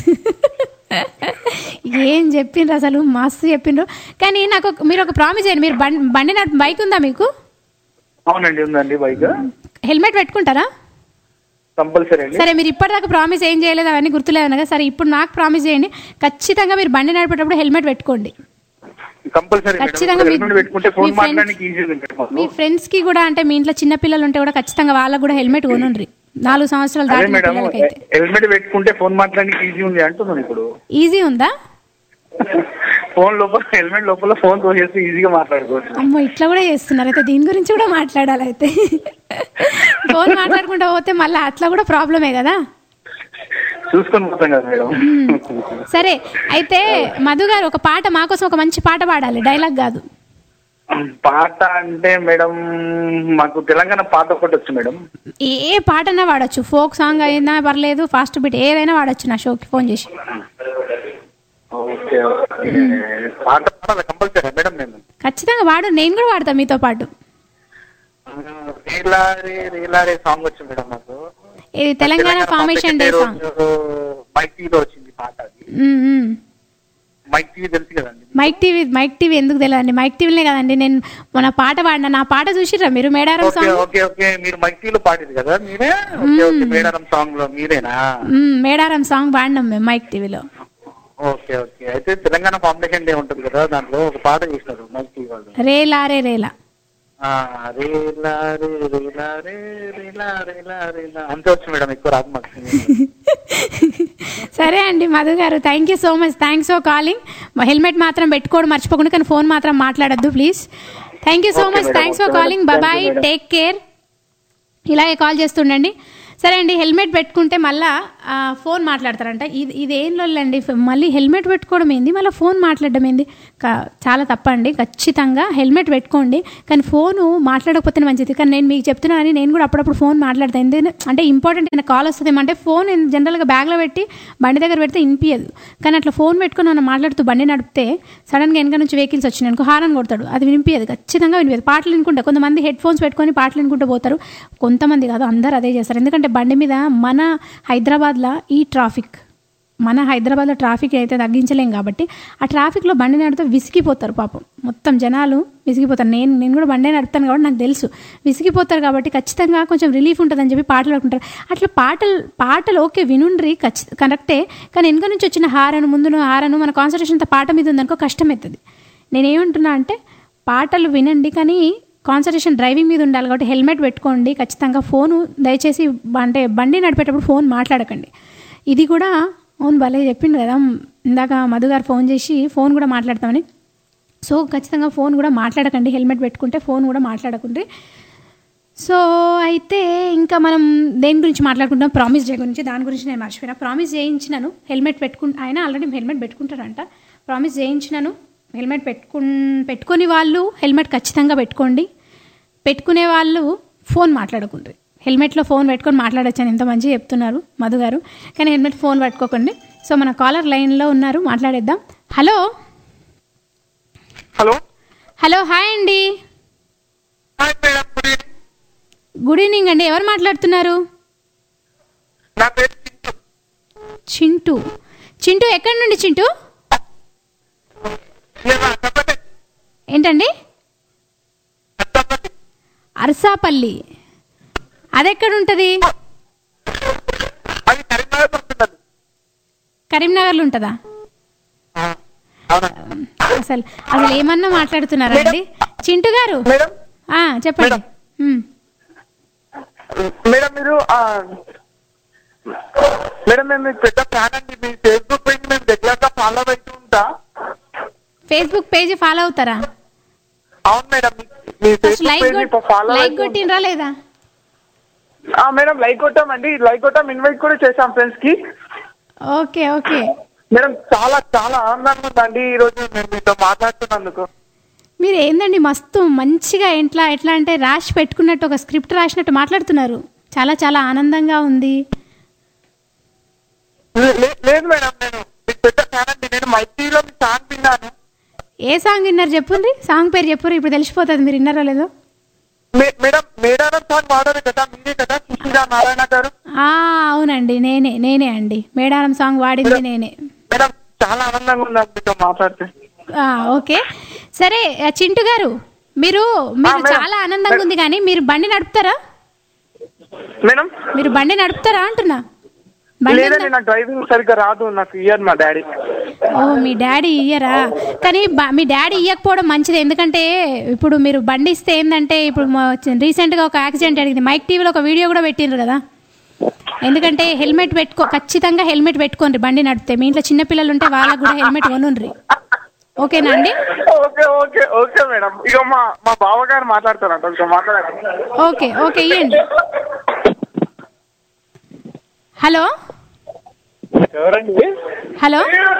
ఏం చెప్పిండ్రు అసలు మస్తు చెప్పిండ్రు కానీ నాకు ఒక- మీరు ఒక ప్రామిస్ చేయండి మీరు బండి బండి నడిపి బైక్ ఉందా మీకు అవునండి ఉందండి బైక్ హెల్మెట్ పెట్టుకుంటారా కంపల్సరీ అండి సరే మీరు ఇప్పటిదాకా ప్రామిస్ ఏం చేయలేదు అవన్నీ గుర్తులేవు కదా సరే ఇప్పుడు నాకు ప్రామిస్ చేయండి ఖచ్చితంగా మీరు బండి నడిపేటప్పుడు హెల్మెట్ పెట్టుకోండి కంపల్సరీ ఖచ్చితంగా మీ- హెల్మెట్ పెట్టుకుంటే ఫోన్ మీ friends- మాట్లాడడానికి ఈజీ ఉంటుంది మాకు. మీ ఫ్రెండ్స్ కి కూడా అంటే మీ ఇంట్లో చిన్న పిల్లలు ఉంటే కూడా ఖచ్చితంగా వాళ్ళకు కూడా హెల్మెట్ కొనుండ్రి నాలుగు సంవత్సరాలు అదే దాటిన మేడం పిల్లలకైతే హెల్మెట్ పెట్టుకుంటే ఫోన్ మాట్లాడడానికి ఈజీ ఉంది అంటున్నాను ఇప్పుడు ఈజీ ఉందా ఫోన్ లోపల హెల్మెట్ లోపల ఫోన్ తోసేసి ఈజీగా మాట్లాడుకోవచ్చు అమ్మో ఇట్లా కూడా చేస్తున్నారు అయితే దీని గురించి కూడా మాట్లాడాలి అయితే ఫోన్ మాట్లాడుకుంటూ పోతే మళ్ళీ అట్లా కూడా ప్రాబ్లమే కదా చూసుకొని పోతాం కదా మేడం సరే అయితే మధు గారు ఒక పాట మా కోసం ఒక మంచి పాట పాడాలి డైలాగ్ కాదు పాట అంటే మేడం మాకు తెలంగాణ పాట ఒకటి వచ్చు మేడం ఏ పాటన్నా వాడచ్చు ఫోక్ సాంగ్ అయినా పర్లేదు ఫాస్ట్ బీట్ ఏదైనా వాడచ్చు నా షోకి ఫోన్ చేసి ఓకే ఓకే పాట పాడాలి కంపల్సరీ మేడం నేను ఖచ్చితంగా వాడు నేను కూడా వాడతా మీతో పాటు రీలారే రీలారే సాంగ్ వచ్చింది మేడం నాకు ఇది తెలంగాణ ఫార్మేషన్ డే సాంగ్ మైటీలో వచ్చింది పాట అది ఉమ్, ఉమ్. మైక్ టీవీ తెలుసు కదండి మైక్ టీవీ మైక్ టీవీ ఎందుకు తెలియదండి మైక్ టీవీలే కదండి నేను మన పాట పాడిన నా పాట చూసిర్రా మీరు Medaram okay song okay okay మీరు మైక్ టీవీలో పాడేది కదా మీరే ఓకే ఓకే మేడారం సాంగ్ లో మీరేనా మ్మ్, మేడారం సాంగ్ పాడినాం మేము మైక్ టీవీలో ఓకే ఓకే అయితే తెలంగాణ ఫౌండేషన్ డే ఉంటుంది కదా దాంట్లో ఒక పాట చూసినారు మైక్ టీవీ వాళ్ళు రేలా రే రేలా ఆ, రేలా రే రేలా రే రేలా రేలా రేలా అంతే వచ్చు మేడం ఎక్కువ రాదు మాకు సరే అండి మధు గారు thank you so much thanks for calling helmet మాత్రం పెట్టుకోవడం మర్చిపోకుండా కానీ ఫోన్ మాత్రం మాట్లాడొద్దు please thank you so Okay, much madam. Thanks for Okay, calling madam. Bye Thank you, madam. Take care ఇలాగే కాల్ చేస్తుండండి సరే అండి హెల్మెట్ పెట్టుకుంటే మళ్ళా ఆ, ఫోన్ మాట్లాడతారంట ఇది ఇది ఏం లొల్లండి మళ్ళీ హెల్మెట్ పెట్టుకోవడం ఏంది మళ్ళీ ఫోన్ మాట్లాడడం ఏంది కా- చాలా తప్పండి ఖచ్చితంగా హెల్మెట్ పెట్టుకోండి కానీ ఫోను మాట్లాడకపోతే మంచిది కానీ నేను మీకు చెప్తున్నా అని నేను కూడా అప్పుడప్పుడు ఫోన్ మాట్లాడతాను ఎందుకంటే అంటే ఇంపార్టెంట్ ఏమైనా కాల్ వస్తుంది అంటే ఫోన్ జనరల్గా బ్యాగ్లో పెట్టి బండి దగ్గర పెడితే వినిపించదు కానీ అట్లా ఫోన్ పెట్టుకొని మనం మాట్లాడుతూ బండి నడిపితే సడన్గా వెనక నుంచి వెహికల్స్ వచ్చినాయి అనుకో హారన్ కొడతాడు అది వినిపించదు ఖచ్చితంగా వినిపించదు పాటలు వినుకుంటా కొంతమంది హెడ్ ఫోన్స్ పెట్టుకొని పాటలు వినుకుంటూ పోతారు కొంతమంది కాదు అందరూ అదే చేస్తారు ఎందుకంటే బండి మీద మన హైదరాబాద్లో ఈ ట్రాఫిక్ మన హైదరాబాద్లో ట్రాఫిక్ అయితే తగ్గించలేం కాబట్టి ఆ ట్రాఫిక్లో బండి నడిపితే విసిగిపోతారు పాపం మొత్తం జనాలు విసిగిపోతారు నేను నేను కూడా బండి నడుపుతాను కాబట్టి నాకు తెలుసు విసిగిపోతారు కాబట్టి ఖచ్చితంగా కొంచెం రిలీఫ్ ఉంటుందని చెప్పి పాటలు పాడుకుంటారు అట్లా పాటలు పాటలు ఓకే వినుండ్రి ఖచ్చి కరెక్టే కానీ వెనుక నుంచి వచ్చిన హారను ముందును హారను మన కాన్సన్ట్రేషన్ అంతా పాట మీద ఉందనుకో కష్టమవుతుంది నేనేమంటున్నా అంటే పాటలు వినండి కానీ కాన్సన్ట్రేషన్ డ్రైవింగ్ మీద ఉండాలి కాబట్టి హెల్మెట్ పెట్టుకోండి ఖచ్చితంగా ఫోను దయచేసి బ- అంటే బండి నడిపేటప్పుడు ఫోన్ మాట్లాడకండి ఇది కూడా అవును భలే చెప్పిండు కదా ఇందాక మధు గారు ఫోన్ చేసి ఫోన్ కూడా మాట్లాడతామని సో ఖచ్చితంగా ఫోన్ కూడా మాట్లాడకండి హెల్మెట్ పెట్టుకుంటే ఫోన్ కూడా మాట్లాడకండి సో అయితే ఇంకా మనం దేని గురించి మాట్లాడుకుంటాం ప్రామిస్ డే గురించి దాని గురించి నేను మర్చిపోయినా ప్రామిస్ చేయించినాను హెల్మెట్ పెట్టుకు ఆయన ఆల్రెడీ హెల్మెట్ పెట్టుకుంటారంట ప్రామిస్ చేయించినాను హెల్మెట్ పెట్టుకు పెట్టుకుని వాళ్ళు హెల్మెట్ ఖచ్చితంగా పెట్టుకోండి పెట్టుకునే వాళ్ళు ఫోన్ మాట్లాడకుండ్రి హెల్మెట్లో ఫోన్ పెట్టుకొని మాట్లాడొచ్చని ఎంత మంచిగా చెప్తున్నారు మధు గారు కానీ హెల్మెట్ ఫోన్ పెట్టుకోకండి సో మన కాలర్ లైన్లో ఉన్నారు మాట్లాడేద్దాం హలో హలో హలో హాయ్ అండి గుడ్ ఈవినింగ్ అండి ఎవరు మాట్లాడుతున్నారు చింటూ చింటూ ఎక్కడి నుండి చింటూ ఏంటండి అర్సాపల్లి అది ఎక్కడ ఉంటుంది కరీంనగర్లో ఉంటుందా అసలు అసలు ఏమన్నా మాట్లాడుతున్నారా అండి చింటూ గారు ఆ, చెప్పండి ఉమ్. మేడం మీరు ఆ, మేడం మేము మీకు పెద్ద ఫ్యాన్ అండి మీ ఫేస్బుక్ పేజ్ మేము రెగ్యులర్ గా ఫాలో అవుతూ ఉంటా ఫేస్బుక్ పేజ్ ఫాలో అవుతారా అవును మేడం మీ ఫస్ట్ ఫేస్బుక్ లైక్ పేజ్ కొట్- ఫాలో లైక్ కొట్టినరా లేదా మేడం లైక్ కొట్టామండి లైక్ కొట్టాం ఇన్వైట్ కూడా చేశాం ఫ్రెండ్స్ కి ఓకే ఓకే మేడం చాలా చాలా ఆనందంగా ఉందండి ఈ రోజు మేము మీతో మాట్లాడుతున్నందుకు మీరు ఏందండి మస్తు మంచిగా ఎట్లా ఎట్లా అంటే రాసి పెట్టుకున్నట్టు ఒక స్క్రిప్ట్ రాసినట్టు మాట్లాడుతున్నారు చాలా చాలా ఆనందంగా ఉంది లే- లే- లేదు మేడం నేను మీకు పెద్ద ఫ్యాన్ అండి నేను మైత్రిలో మీ సాంగ్ విన్నాను ఏ సాంగ్ విన్నారు చెప్పుండ్రి సాంగ్ పేరు చెప్పుర్రి ఇప్పుడు తెలిసిపోతుంది మీరు విన్నారో లేదో మే- మేడం మేడారం సాంగ్ వాడారు కదా మీరే కదా సుశీల నారాయణ గారు ఆ, అవునండి నేనే నేనే అండి మేడారం సాంగ్ వాడింది నేనే మేడం చాలా ఆనందంగా ఉందండి మీతో మాట్లాడితే ఆ, ఓకే సరే ఆ, చింటు గారు మీరు మీరు మేడం. చాలా ఆనందంగా ఉంది కానీ మీరు బండి నడుపుతారా మేడం మీరు బండి నడుపుతారా అంటున్నా బండి లేదండి నాకు డ్రైవింగ్ సరిగ్గా రాదు నాకు ఇయ్యరు మా డాడీ ఓ మీ డాడీ ఇయ్యరా కానీ బ- మీ డాడీ ఇయ్యకపోవడం మంచిది ఎందుకంటే ఇప్పుడు మీరు బండి ఇస్తే ఏంటంటే ఇప్పుడు రీసెంట్గా ఒక యాక్సిడెంట్ జరిగింది మైక్ టీవీలో ఒక వీడియో కూడా పెట్టిండ్రు కదా ఎందుకంటే హెల్మెట్ పెట్టుకో ఖచ్చితంగా హెల్మెట్ పెట్టుకోండి బండి నడిపితే మీ ఇంట్లో చిన్న పిల్లలు ఉంటే వాళ్ళకు కూడా హెల్మెట్ కొనుండ్రి ఓకేనా అండి ఓకే ఓకే ఓకే మేడం ఇక మా మా బావగారు మాట్లాడతారంట ఇక మాట్లాడారు ఓకే ఓకే ఇయ్యండి హలో ఎవరండి హలో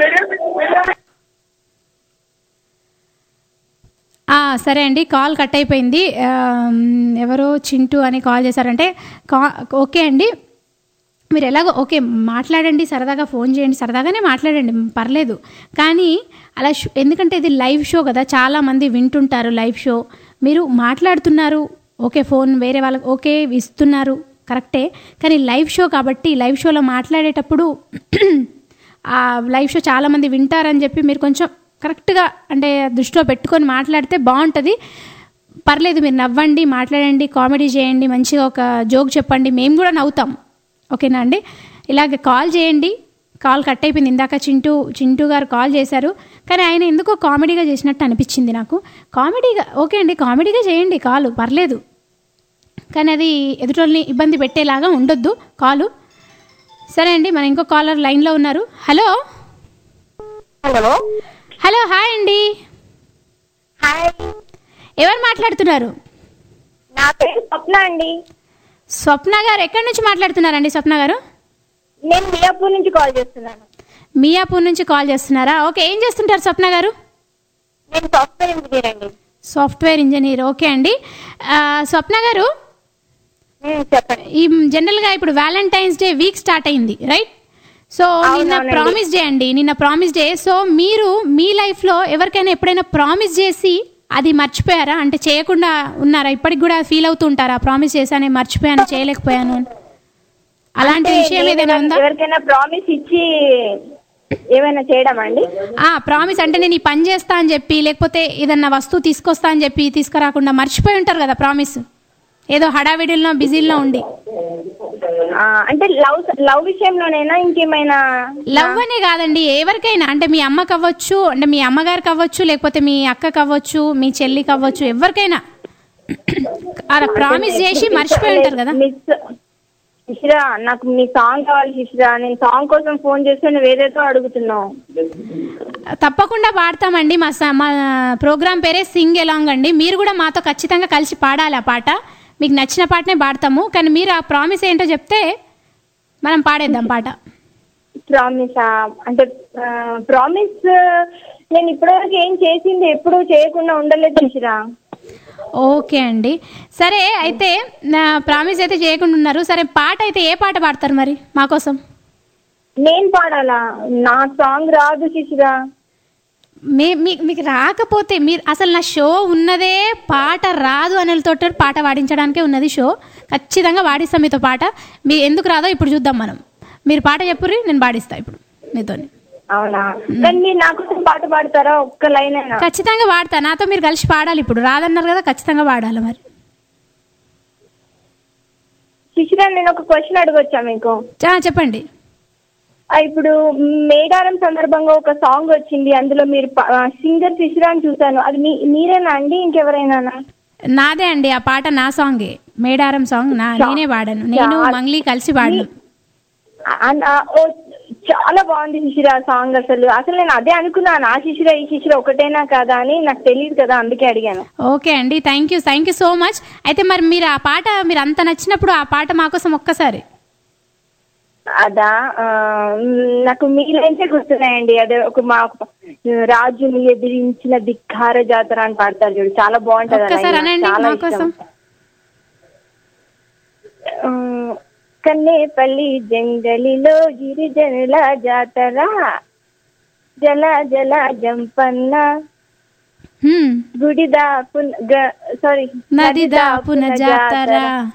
ఆ, సరే అండి కాల్ కట్ అయిపోయింది ఆమ్, ఎవరో చింటూ అని కాల్ చేశారంటే కా ఓకే అండి మీరు ఎలాగో ఓకే మాట్లాడండి సరదాగా ఫోన్ చేయండి సరదాగానే మాట్లాడండి పర్లేదు కానీ అలా షో- ఎందుకంటే ఇది లైవ్ షో కదా చాలామంది వింటుంటారు లైవ్ షో మీరు మాట్లాడుతున్నారు ఓకే ఫోన్ వేరే వాళ్ళకి ఓకే ఇస్తున్నారు కరెక్టే కానీ లైవ్ షో కాబట్టి లైవ్ షోలో మాట్లాడేటప్పుడు ఆ లైవ్ షో చాలామంది వింటారని చెప్పి మీరు కొంచెం కరెక్ట్గా అంటే దృష్టిలో పెట్టుకొని మాట్లాడితే బాగుంటుంది పర్లేదు మీరు నవ్వండి మాట్లాడండి కామెడీ చేయండి మంచిగా ఒక జోక్ చెప్పండి మేము కూడా నవ్వుతాం ఓకేనా అండి ఇలాగ కాల్ చేయండి కాల్ కట్ అయిపోయింది ఇందాక చింటూ చింటూ గారు కాల్ చేశారు కానీ ఆయన ఎందుకో కామెడీగా చేసినట్టు అనిపించింది నాకు కామెడీగా ఓకే అండి కామెడీగా చేయండి కాలు పర్లేదు కానీ అది ఎదుటోళ్ళని ఇబ్బంది పెట్టేలాగా ఉండొద్దు కాలు సరే అండి మన ఇంకో కాలర్ లైన్లో ఉన్నారు హలో హలో హలో హాయ్ అండి హాయ్ ఎవరు మాట్లాడుతున్నారు నా పేరు స్వప్న అండి స్వప్న గారు ఎక్కడి నుంచి మాట్లాడుతున్నారండి స్వప్న గారు నేను మియాపూర్ నుంచి కాల్ చేస్తున్నాను మియాపూర్ నుంచి కాల్ చేస్తున్నారా ఓకే ఏం చేస్తుంటారు స్వప్న గారు నేను సాఫ్ట్వేర్ ఇంజనీర్ అండి సాఫ్ట్వేర్ ఇంజనీర్ ఓకే అండి ఆ, స్వప్న గారు చెప్పండి ఈ జనరల్గా ఇప్పుడు వ్యాలంటైన్స్ డే వీక్ స్టార్ట్ అయింది రైట్ సో నిన్న అవునవునండి. ప్రామిస్ డే అండి నిన్న ప్రామిస్ డే సో మీరు మీ లైఫ్లో ఎవరికైనా ఎప్పుడైనా ప్రామిస్ చేసి అది మర్చిపోయారా అంటే చేయకుండా ఉన్నారా ఇప్పటికి కూడా ఫీల్ అవుతూ ఉంటారా ప్రామిస్ చేశాను మర్చిపోయాను చేయలేకపోయాను అని అలాంటి అంటే విషయం నేను ఏదైనా ఉందా ఎవరికైనా ప్రామిస్ ఇచ్చి ఏమైనా చేయడం అండి ఆ ప్రామిస్ అంటే నేను ఈ పని చేస్తా అని చెప్పి లేకపోతే ఏదన్నా వస్తువు తీసుకొస్తా అని చెప్పి తీసుకురాకుండా మర్చిపోయి ఉంటారు కదా ప్రామిస్ ఏదో హడావిడిలో బిజీలో ఉండి ఆ, అంటే లవ్ లవ్ విషయంలోనైనా ఇంకేమైనా లవ్ అనే కాదండి ఎవరికైనా అంటే మీ అమ్మకి అవ్వచ్చు అంటే మీ అమ్మగారికి అవ్వచ్చు లేకపోతే మీ అక్కకి అవ్వచ్చు మీ చెల్లికి అవ్వచ్చు ఎవరికైనా అలా ప్రామిస్ చేసి మర్చిపోయి ఉంటారు కదా మిస్ శిశిరా నాకు మీ సాంగ్ కావాలి శిశిరా నేను సాంగ్ కోసం ఫోన్ చేస్తే నువ్వు ఏదేదో అడుగుతున్నావు తప్పకుండా పాడతామండి మా స- మా ప్రోగ్రామ్ పేరే సింగ్ ఎలాంగ్ అండి మీరు కూడా మాతో ఖచ్చితంగా కలిసి పాడాలి ఆ పాట మీకు నచ్చిన పాటనే పాడతాము కానీ మీరు ఆ ప్రామిస్ ఏంటో చెప్తే మనం పాడేద్దాం పాట ప్రామిస్ అంటే ప్రామిస్ నేను ఇప్పటివరకు ఏం చేసింది ఎప్పుడు చేయకుండా ఉండలేదు శిశిరా ఓకే అండి సరే అయితే నా ప్రామిస్ అయితే చేయకుండా ఉన్నారు సరే పాట అయితే ఏ పాట పాడతారు మరి మా కోసం నేను పాడాలా నా సాంగ్ రాదు శిశిరా మీ మీ- మీకు రాకపోతే మీరు అసలు నా షో ఉన్నదే పాట రాదు అనేతో పాట పాడించడానికే ఉన్నది షో ఖచ్చితంగా పాడిస్తాం మీతో పాట మీ ఎందుకు రాదో ఇప్పుడు చూద్దాం మనం మీరు పాట చెప్పుర్రి నేను పాడిస్తా ఇప్పుడు మీతోని అవునా కానీ మీరు నా కోసం పాట పాడతారా ఒక్క లైన్ అయినా ఖచ్చితంగా పాడతా నాతో మీరు కలిసి పాడాలి ఇప్పుడు రాదన్నారు కదా ఖచ్చితంగా పాడాలి మరి శిశిరా నేను ఒక క్వశ్చన్ అడగొచ్చా మీకు చా చెప్పండి ఆ, ఇప్పుడు మేడారం సందర్భంగా ఒక సాంగ్ వచ్చింది అందులో మీరు సింగర్ శిశిరా అని చూసాను అది మీ మీరేనా అండి ఇంకెవరైనా నాదే అండి ఆ పాట నా సాంగే మేడారం సాంగ్ నా నేనే పాడాను నేను చాలా- మంగ్లీ కలిసి పాడాను చాలా బాగుంది శిశిర సాంగ్ అసలు అసలు నేను అదే అనుకున్నాను ఆ శిశిర ఈ శిశిర ఒకటేనా కదా అని నాకు తెలియదు కదా అందుకే అడిగాను ఓకే అండి thank you thank you so much అయితే మరి మీరు ఆ పాట మీరు అంత నచ్చినప్పుడు ఆ పాట మా కోసం ఒక్కసారి అదా ఆ, మ్, నాకు మీ లైన్సే గుర్తున్నాయండి అదే ఒక మా ఒక రాజుని ఎదిరించిన ధిక్కార జాతర అని పాడతారు చూడు చాలా బాగుంటది ఆ ఒక్కసారి line. అనండి చాలా మా ఇష్టం. కోసం ఆ, కన్నేపల్లి జంగలిలో గిరిజనుల జాతర జల జల జంపన్న హ్మ్. గుడి దాపున సారీ నది దాపున జాతర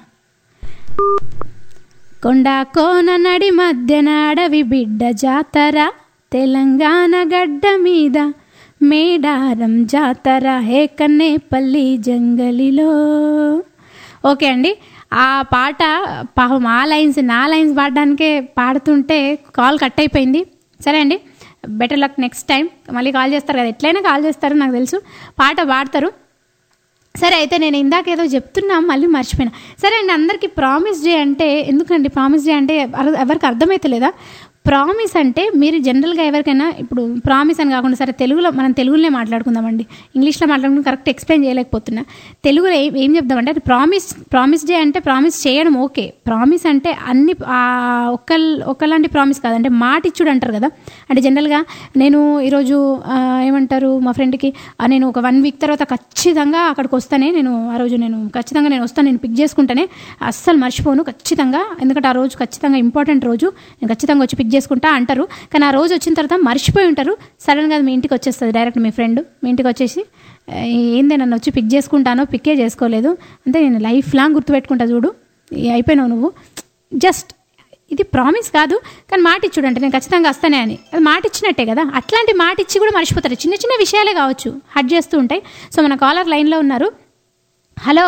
కొండ కోన నడి మధ్యన అడవి బిడ్డ జాతర తెలంగాణ గడ్డ మీద మేడారం జాతర హే కన్నేపల్లి జంగలిలో ఓకే అండి ఆ పాట పాపం ఆ లైన్స్ నా లైన్స్ పాడడానికే పాడుతుంటే కాల్ కట్ అయిపోయింది సరే అండి బెటర్ లక్ నెక్స్ట్ టైం మళ్ళీ కాల్ చేస్తారు కదా ఎట్లయినా కాల్ చేస్తారు నాకు తెలుసు పాట పాడతారు సరే అయితే నేను ఇందాక ఏదో చెప్తున్నా మళ్ళీ మర్చిపోయినా సరే అండి అందరికీ ప్రామిస్ డే అంటే ఎందుకండి ప్రామిస్ డే అంటే ఎవ- ఎవరికి అర్థమైతలేదా ప్రామిస్ అంటే మీరు జనరల్గా ఎవరికైనా ఇప్పుడు ప్రామిస్ అని కాకుండా సరే తెలుగులో మనం తెలుగులోనే మాట్లాడుకుందామండి ఇంగ్లీష్లో మాట్లాడుకుని కరెక్ట్ ఎక్స్ప్లెయిన్ చేయలేకపోతున్నా తెలుగులో ఏం ఏం చెప్దామంటే అది ప్రామిస్ ప్రామిస్ డే అంటే ప్రామిస్ చేయడం ఓకే ప్రామిస్ అంటే అన్ని ఆ ఒక్కల్ ఒక్కలాంటి ప్రామిస్ కాదంటే మాట ఇచ్చుడు అంటారు కదా అంటే జనరల్గా నేను ఈరోజు ఆ, ఏమంటారు మా ఫ్రెండ్కి ఆ, నేను ఒక వన్ వీక్ తర్వాత ఖచ్చితంగా అక్కడికి వస్తానే నేను ఆ రోజు నేను ఖచ్చితంగా నేను వస్తాను నేను పిక్ చేసుకుంటానే అస్సలు మర్చిపోను ఖచ్చితంగా ఎందుకంటే ఆ రోజు ఖచ్చితంగా ఇంపార్టెంట్ రోజు నేను ఖచ్చితంగా వచ్చి పిక్ చేసుకుంటా అంటారు కానీ ఆ రోజు వచ్చిన తర్వాత మర్చిపోయి ఉంటారు సడన్గా అది మీ ఇంటికి వచ్చేస్తుంది డైరెక్ట్ మీ ఫ్రెండ్ మీ ఇంటికి వచ్చేసి "ఆ, ఏందే నన్ను వచ్చి పిక్ చేసుకుంటానో పిక్కే చేసుకోలేదు అంటే నేను లైఫ్ లాంగ్ గుర్తుపెట్టుకుంటా చూడు ఈ అయిపోయినావు నువ్వు జస్ట్ ఇది ప్రామిస్ కాదు కానీ మాట ఇచ్చుడు అంటే నేను ఖచ్చితంగా వస్తానే అని అది మాట ఇచ్చినట్టే కదా అట్లాంటి మాట ఇచ్చి కూడా మర్చిపోతారు చిన్న చిన్న విషయాలే కావచ్చు హట్ చేస్తూ ఉంటాయి సో మన కాలర్ లైన్లో ఉన్నారు hello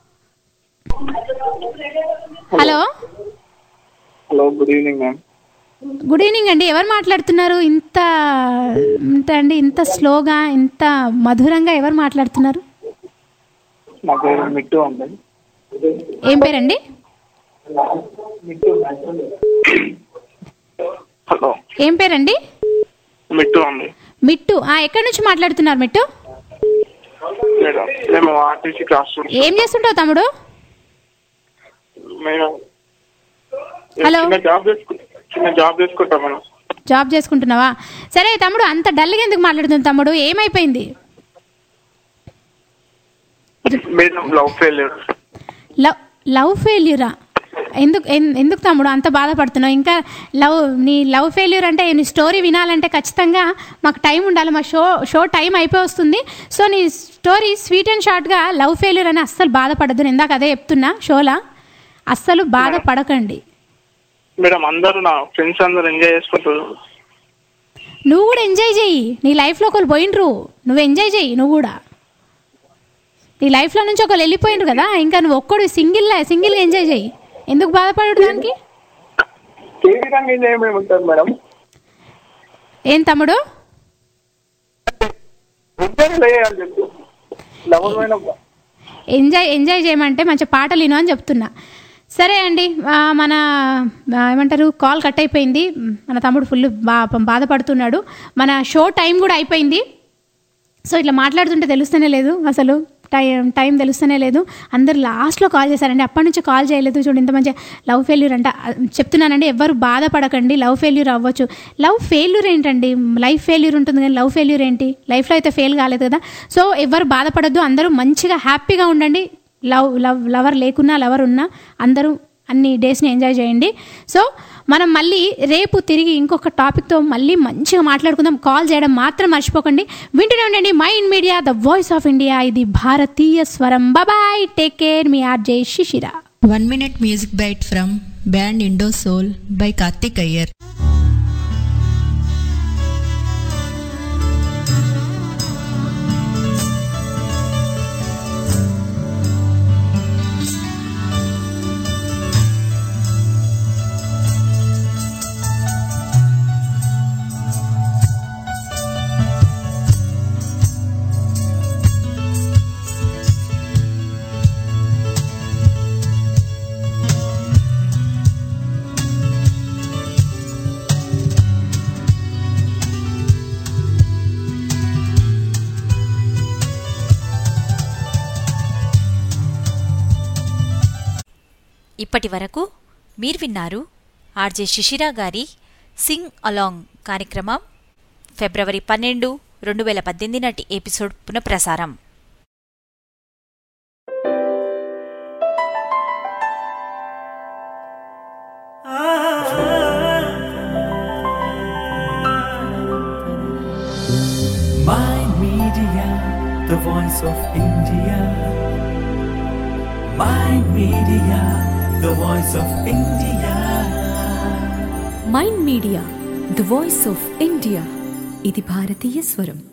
hello hello good evening ma'am good evening అండి ఎవరు మాట్లాడుతున్నారు ఇంత ఇంత అండి ఇంత స్లోగా ఇంత మధురంగా ఎవరు మాట్లాడుతున్నారు నా పేరు మిట్టు అండి ఏం పేరండి హలో ఏం పేరండి మిట్టు అండి మిట్టు ఆ ఎక్కడి నుంచి మాట్లాడుతున్నారు మిట్టు మేడం మేము ఆర్టీసీ క్లాస్ ఏం చేస్తుంటావు తమ్ముడు మేడం హలో. చిన్న జాబ్ చేసుకు చిన్న జాబ్ చేసుకుంటాం మేడం జాబ్ చేసుకుంటున్నావా సరే తమ్ముడు అంత డల్గా ఎందుకు మాట్లాడుతుంది తమ్ముడు ఏమైపోయింది madam love failure love love ఫెయిల్యూరా ఎందుకు ఎన్- ఎందుకు తమ్ముడు అంత బాధపడుతున్నావు ఇంకా లవ్ నీ లవ్ ఫెయిల్యూర్ అంటే నీ స్టోరీ వినాలంటే ఖచ్చితంగా మాకు టైం ఉండాలి మా షో షో టైం అయిపోయి వస్తుంది సో నీ స్టోరీ స్వీట్ అండ్ షార్ట్గా లవ్ ఫెయిల్యూర్ అని అస్సలు బాధపడద్దు నేను ఇందాక అదే చెప్తున్నా షోలా అస్సలు బాధపడకండి మేడం అందరూ నా ఫ్రెండ్స్ అందరూ ఎంజాయ్ చేసుకుంటారు నువ్వు కూడా ఎంజాయ్ చెయ్యి నీ లైఫ్లో ఒకరు పోయినరు నువ్వు ఎంజాయ్ చెయ్యి నువ్వు కూడా నీ లైఫ్లో నుంచి ఒకరు వెళ్ళిపోయినరు కదా ఇంకా నువ్వు ఒక్కడు సింగిల్ సింగిల్గా ఎంజాయ్ చెయ్యి ఎందుకు బాధపడడు దానికి ఏ విధంగా ఎంజాయ్ ఉంటుంది మేడం ఏం తమ్ముడు ఎంజాయ్ చేయాలి చెప్పు లవ్ పోయినప్పుడు ఎంజాయ్ ఎంజాయ్ చేయమంటే మంచి పాటలు విను అని చెప్తున్నా సరే అండి ఆ, మన ఆ, ఏమంటారు కాల్ కట్ అయిపోయింది మన తమ్ముడు ఫుల్ బా బాధపడుతున్నాడు మన షో టైం కూడా అయిపోయింది సో ఇట్లా మాట్లాడుతుంటే తెలుస్తూనే లేదు అసలు టైం టైం తెలుస్తూనే లేదు అందరు లాస్ట్లో కాల్ చేశారండి అప్పటి నుంచి కాల్ చేయలేదు చూడు ఇంత మంచి లవ్ ఫెయిల్యూర్ అంట ఆ, చెప్తున్నానండి ఎవరు బాధపడకండి లవ్ ఫెయిల్యూర్ అవ్వచ్చు లవ్ ఫెయిల్యూర్ ఏంటండి లైఫ్ ఫెయిల్యూర్ ఉంటుంది కానీ లవ్ ఫెయిల్యూర్ ఏంటి లైఫ్లో అయితే ఫెయిల్ కాలేదు కదా సో ఎవరు బాధపడద్దు అందరూ మంచిగా హ్యాపీగా ఉండండి లవ్ లవ్ లవర్ లేకున్నా లవర్ ఉన్నా అందరూ అన్ని డేస్ని ఎంజాయ్ చేయండి సో మనం మళ్ళీ రేపు తిరిగి ఇంకొక టాపిక్తో మళ్ళీ మంచిగా మాట్లాడుకుందాం కాల్ చేయడం మాత్రం మర్చిపోకండి వింటూనే ఉండండి Mind Media the voice of India ఇది భారతీయ స్వరం బాబాయ్ టేక్ కేర్ మీ RJ Shishira One minute music bite from band Indo Soul by Karthik Iyer. ఇప్పటి వరకు మీరు విన్నారు ఆర్జే శిశిరా గారి సింగ్ అలాంగ్ కార్యక్రమం ఫిబ్రవరి పన్నెండు రెండు వేల పద్దెనిమిది నాటి ఎపిసోడ్ పునఃప్రసారం Mind Media, the voice of India. Mind Media, the voice of India. Mind Media the voice of India ఇది భారతీయ స్వరం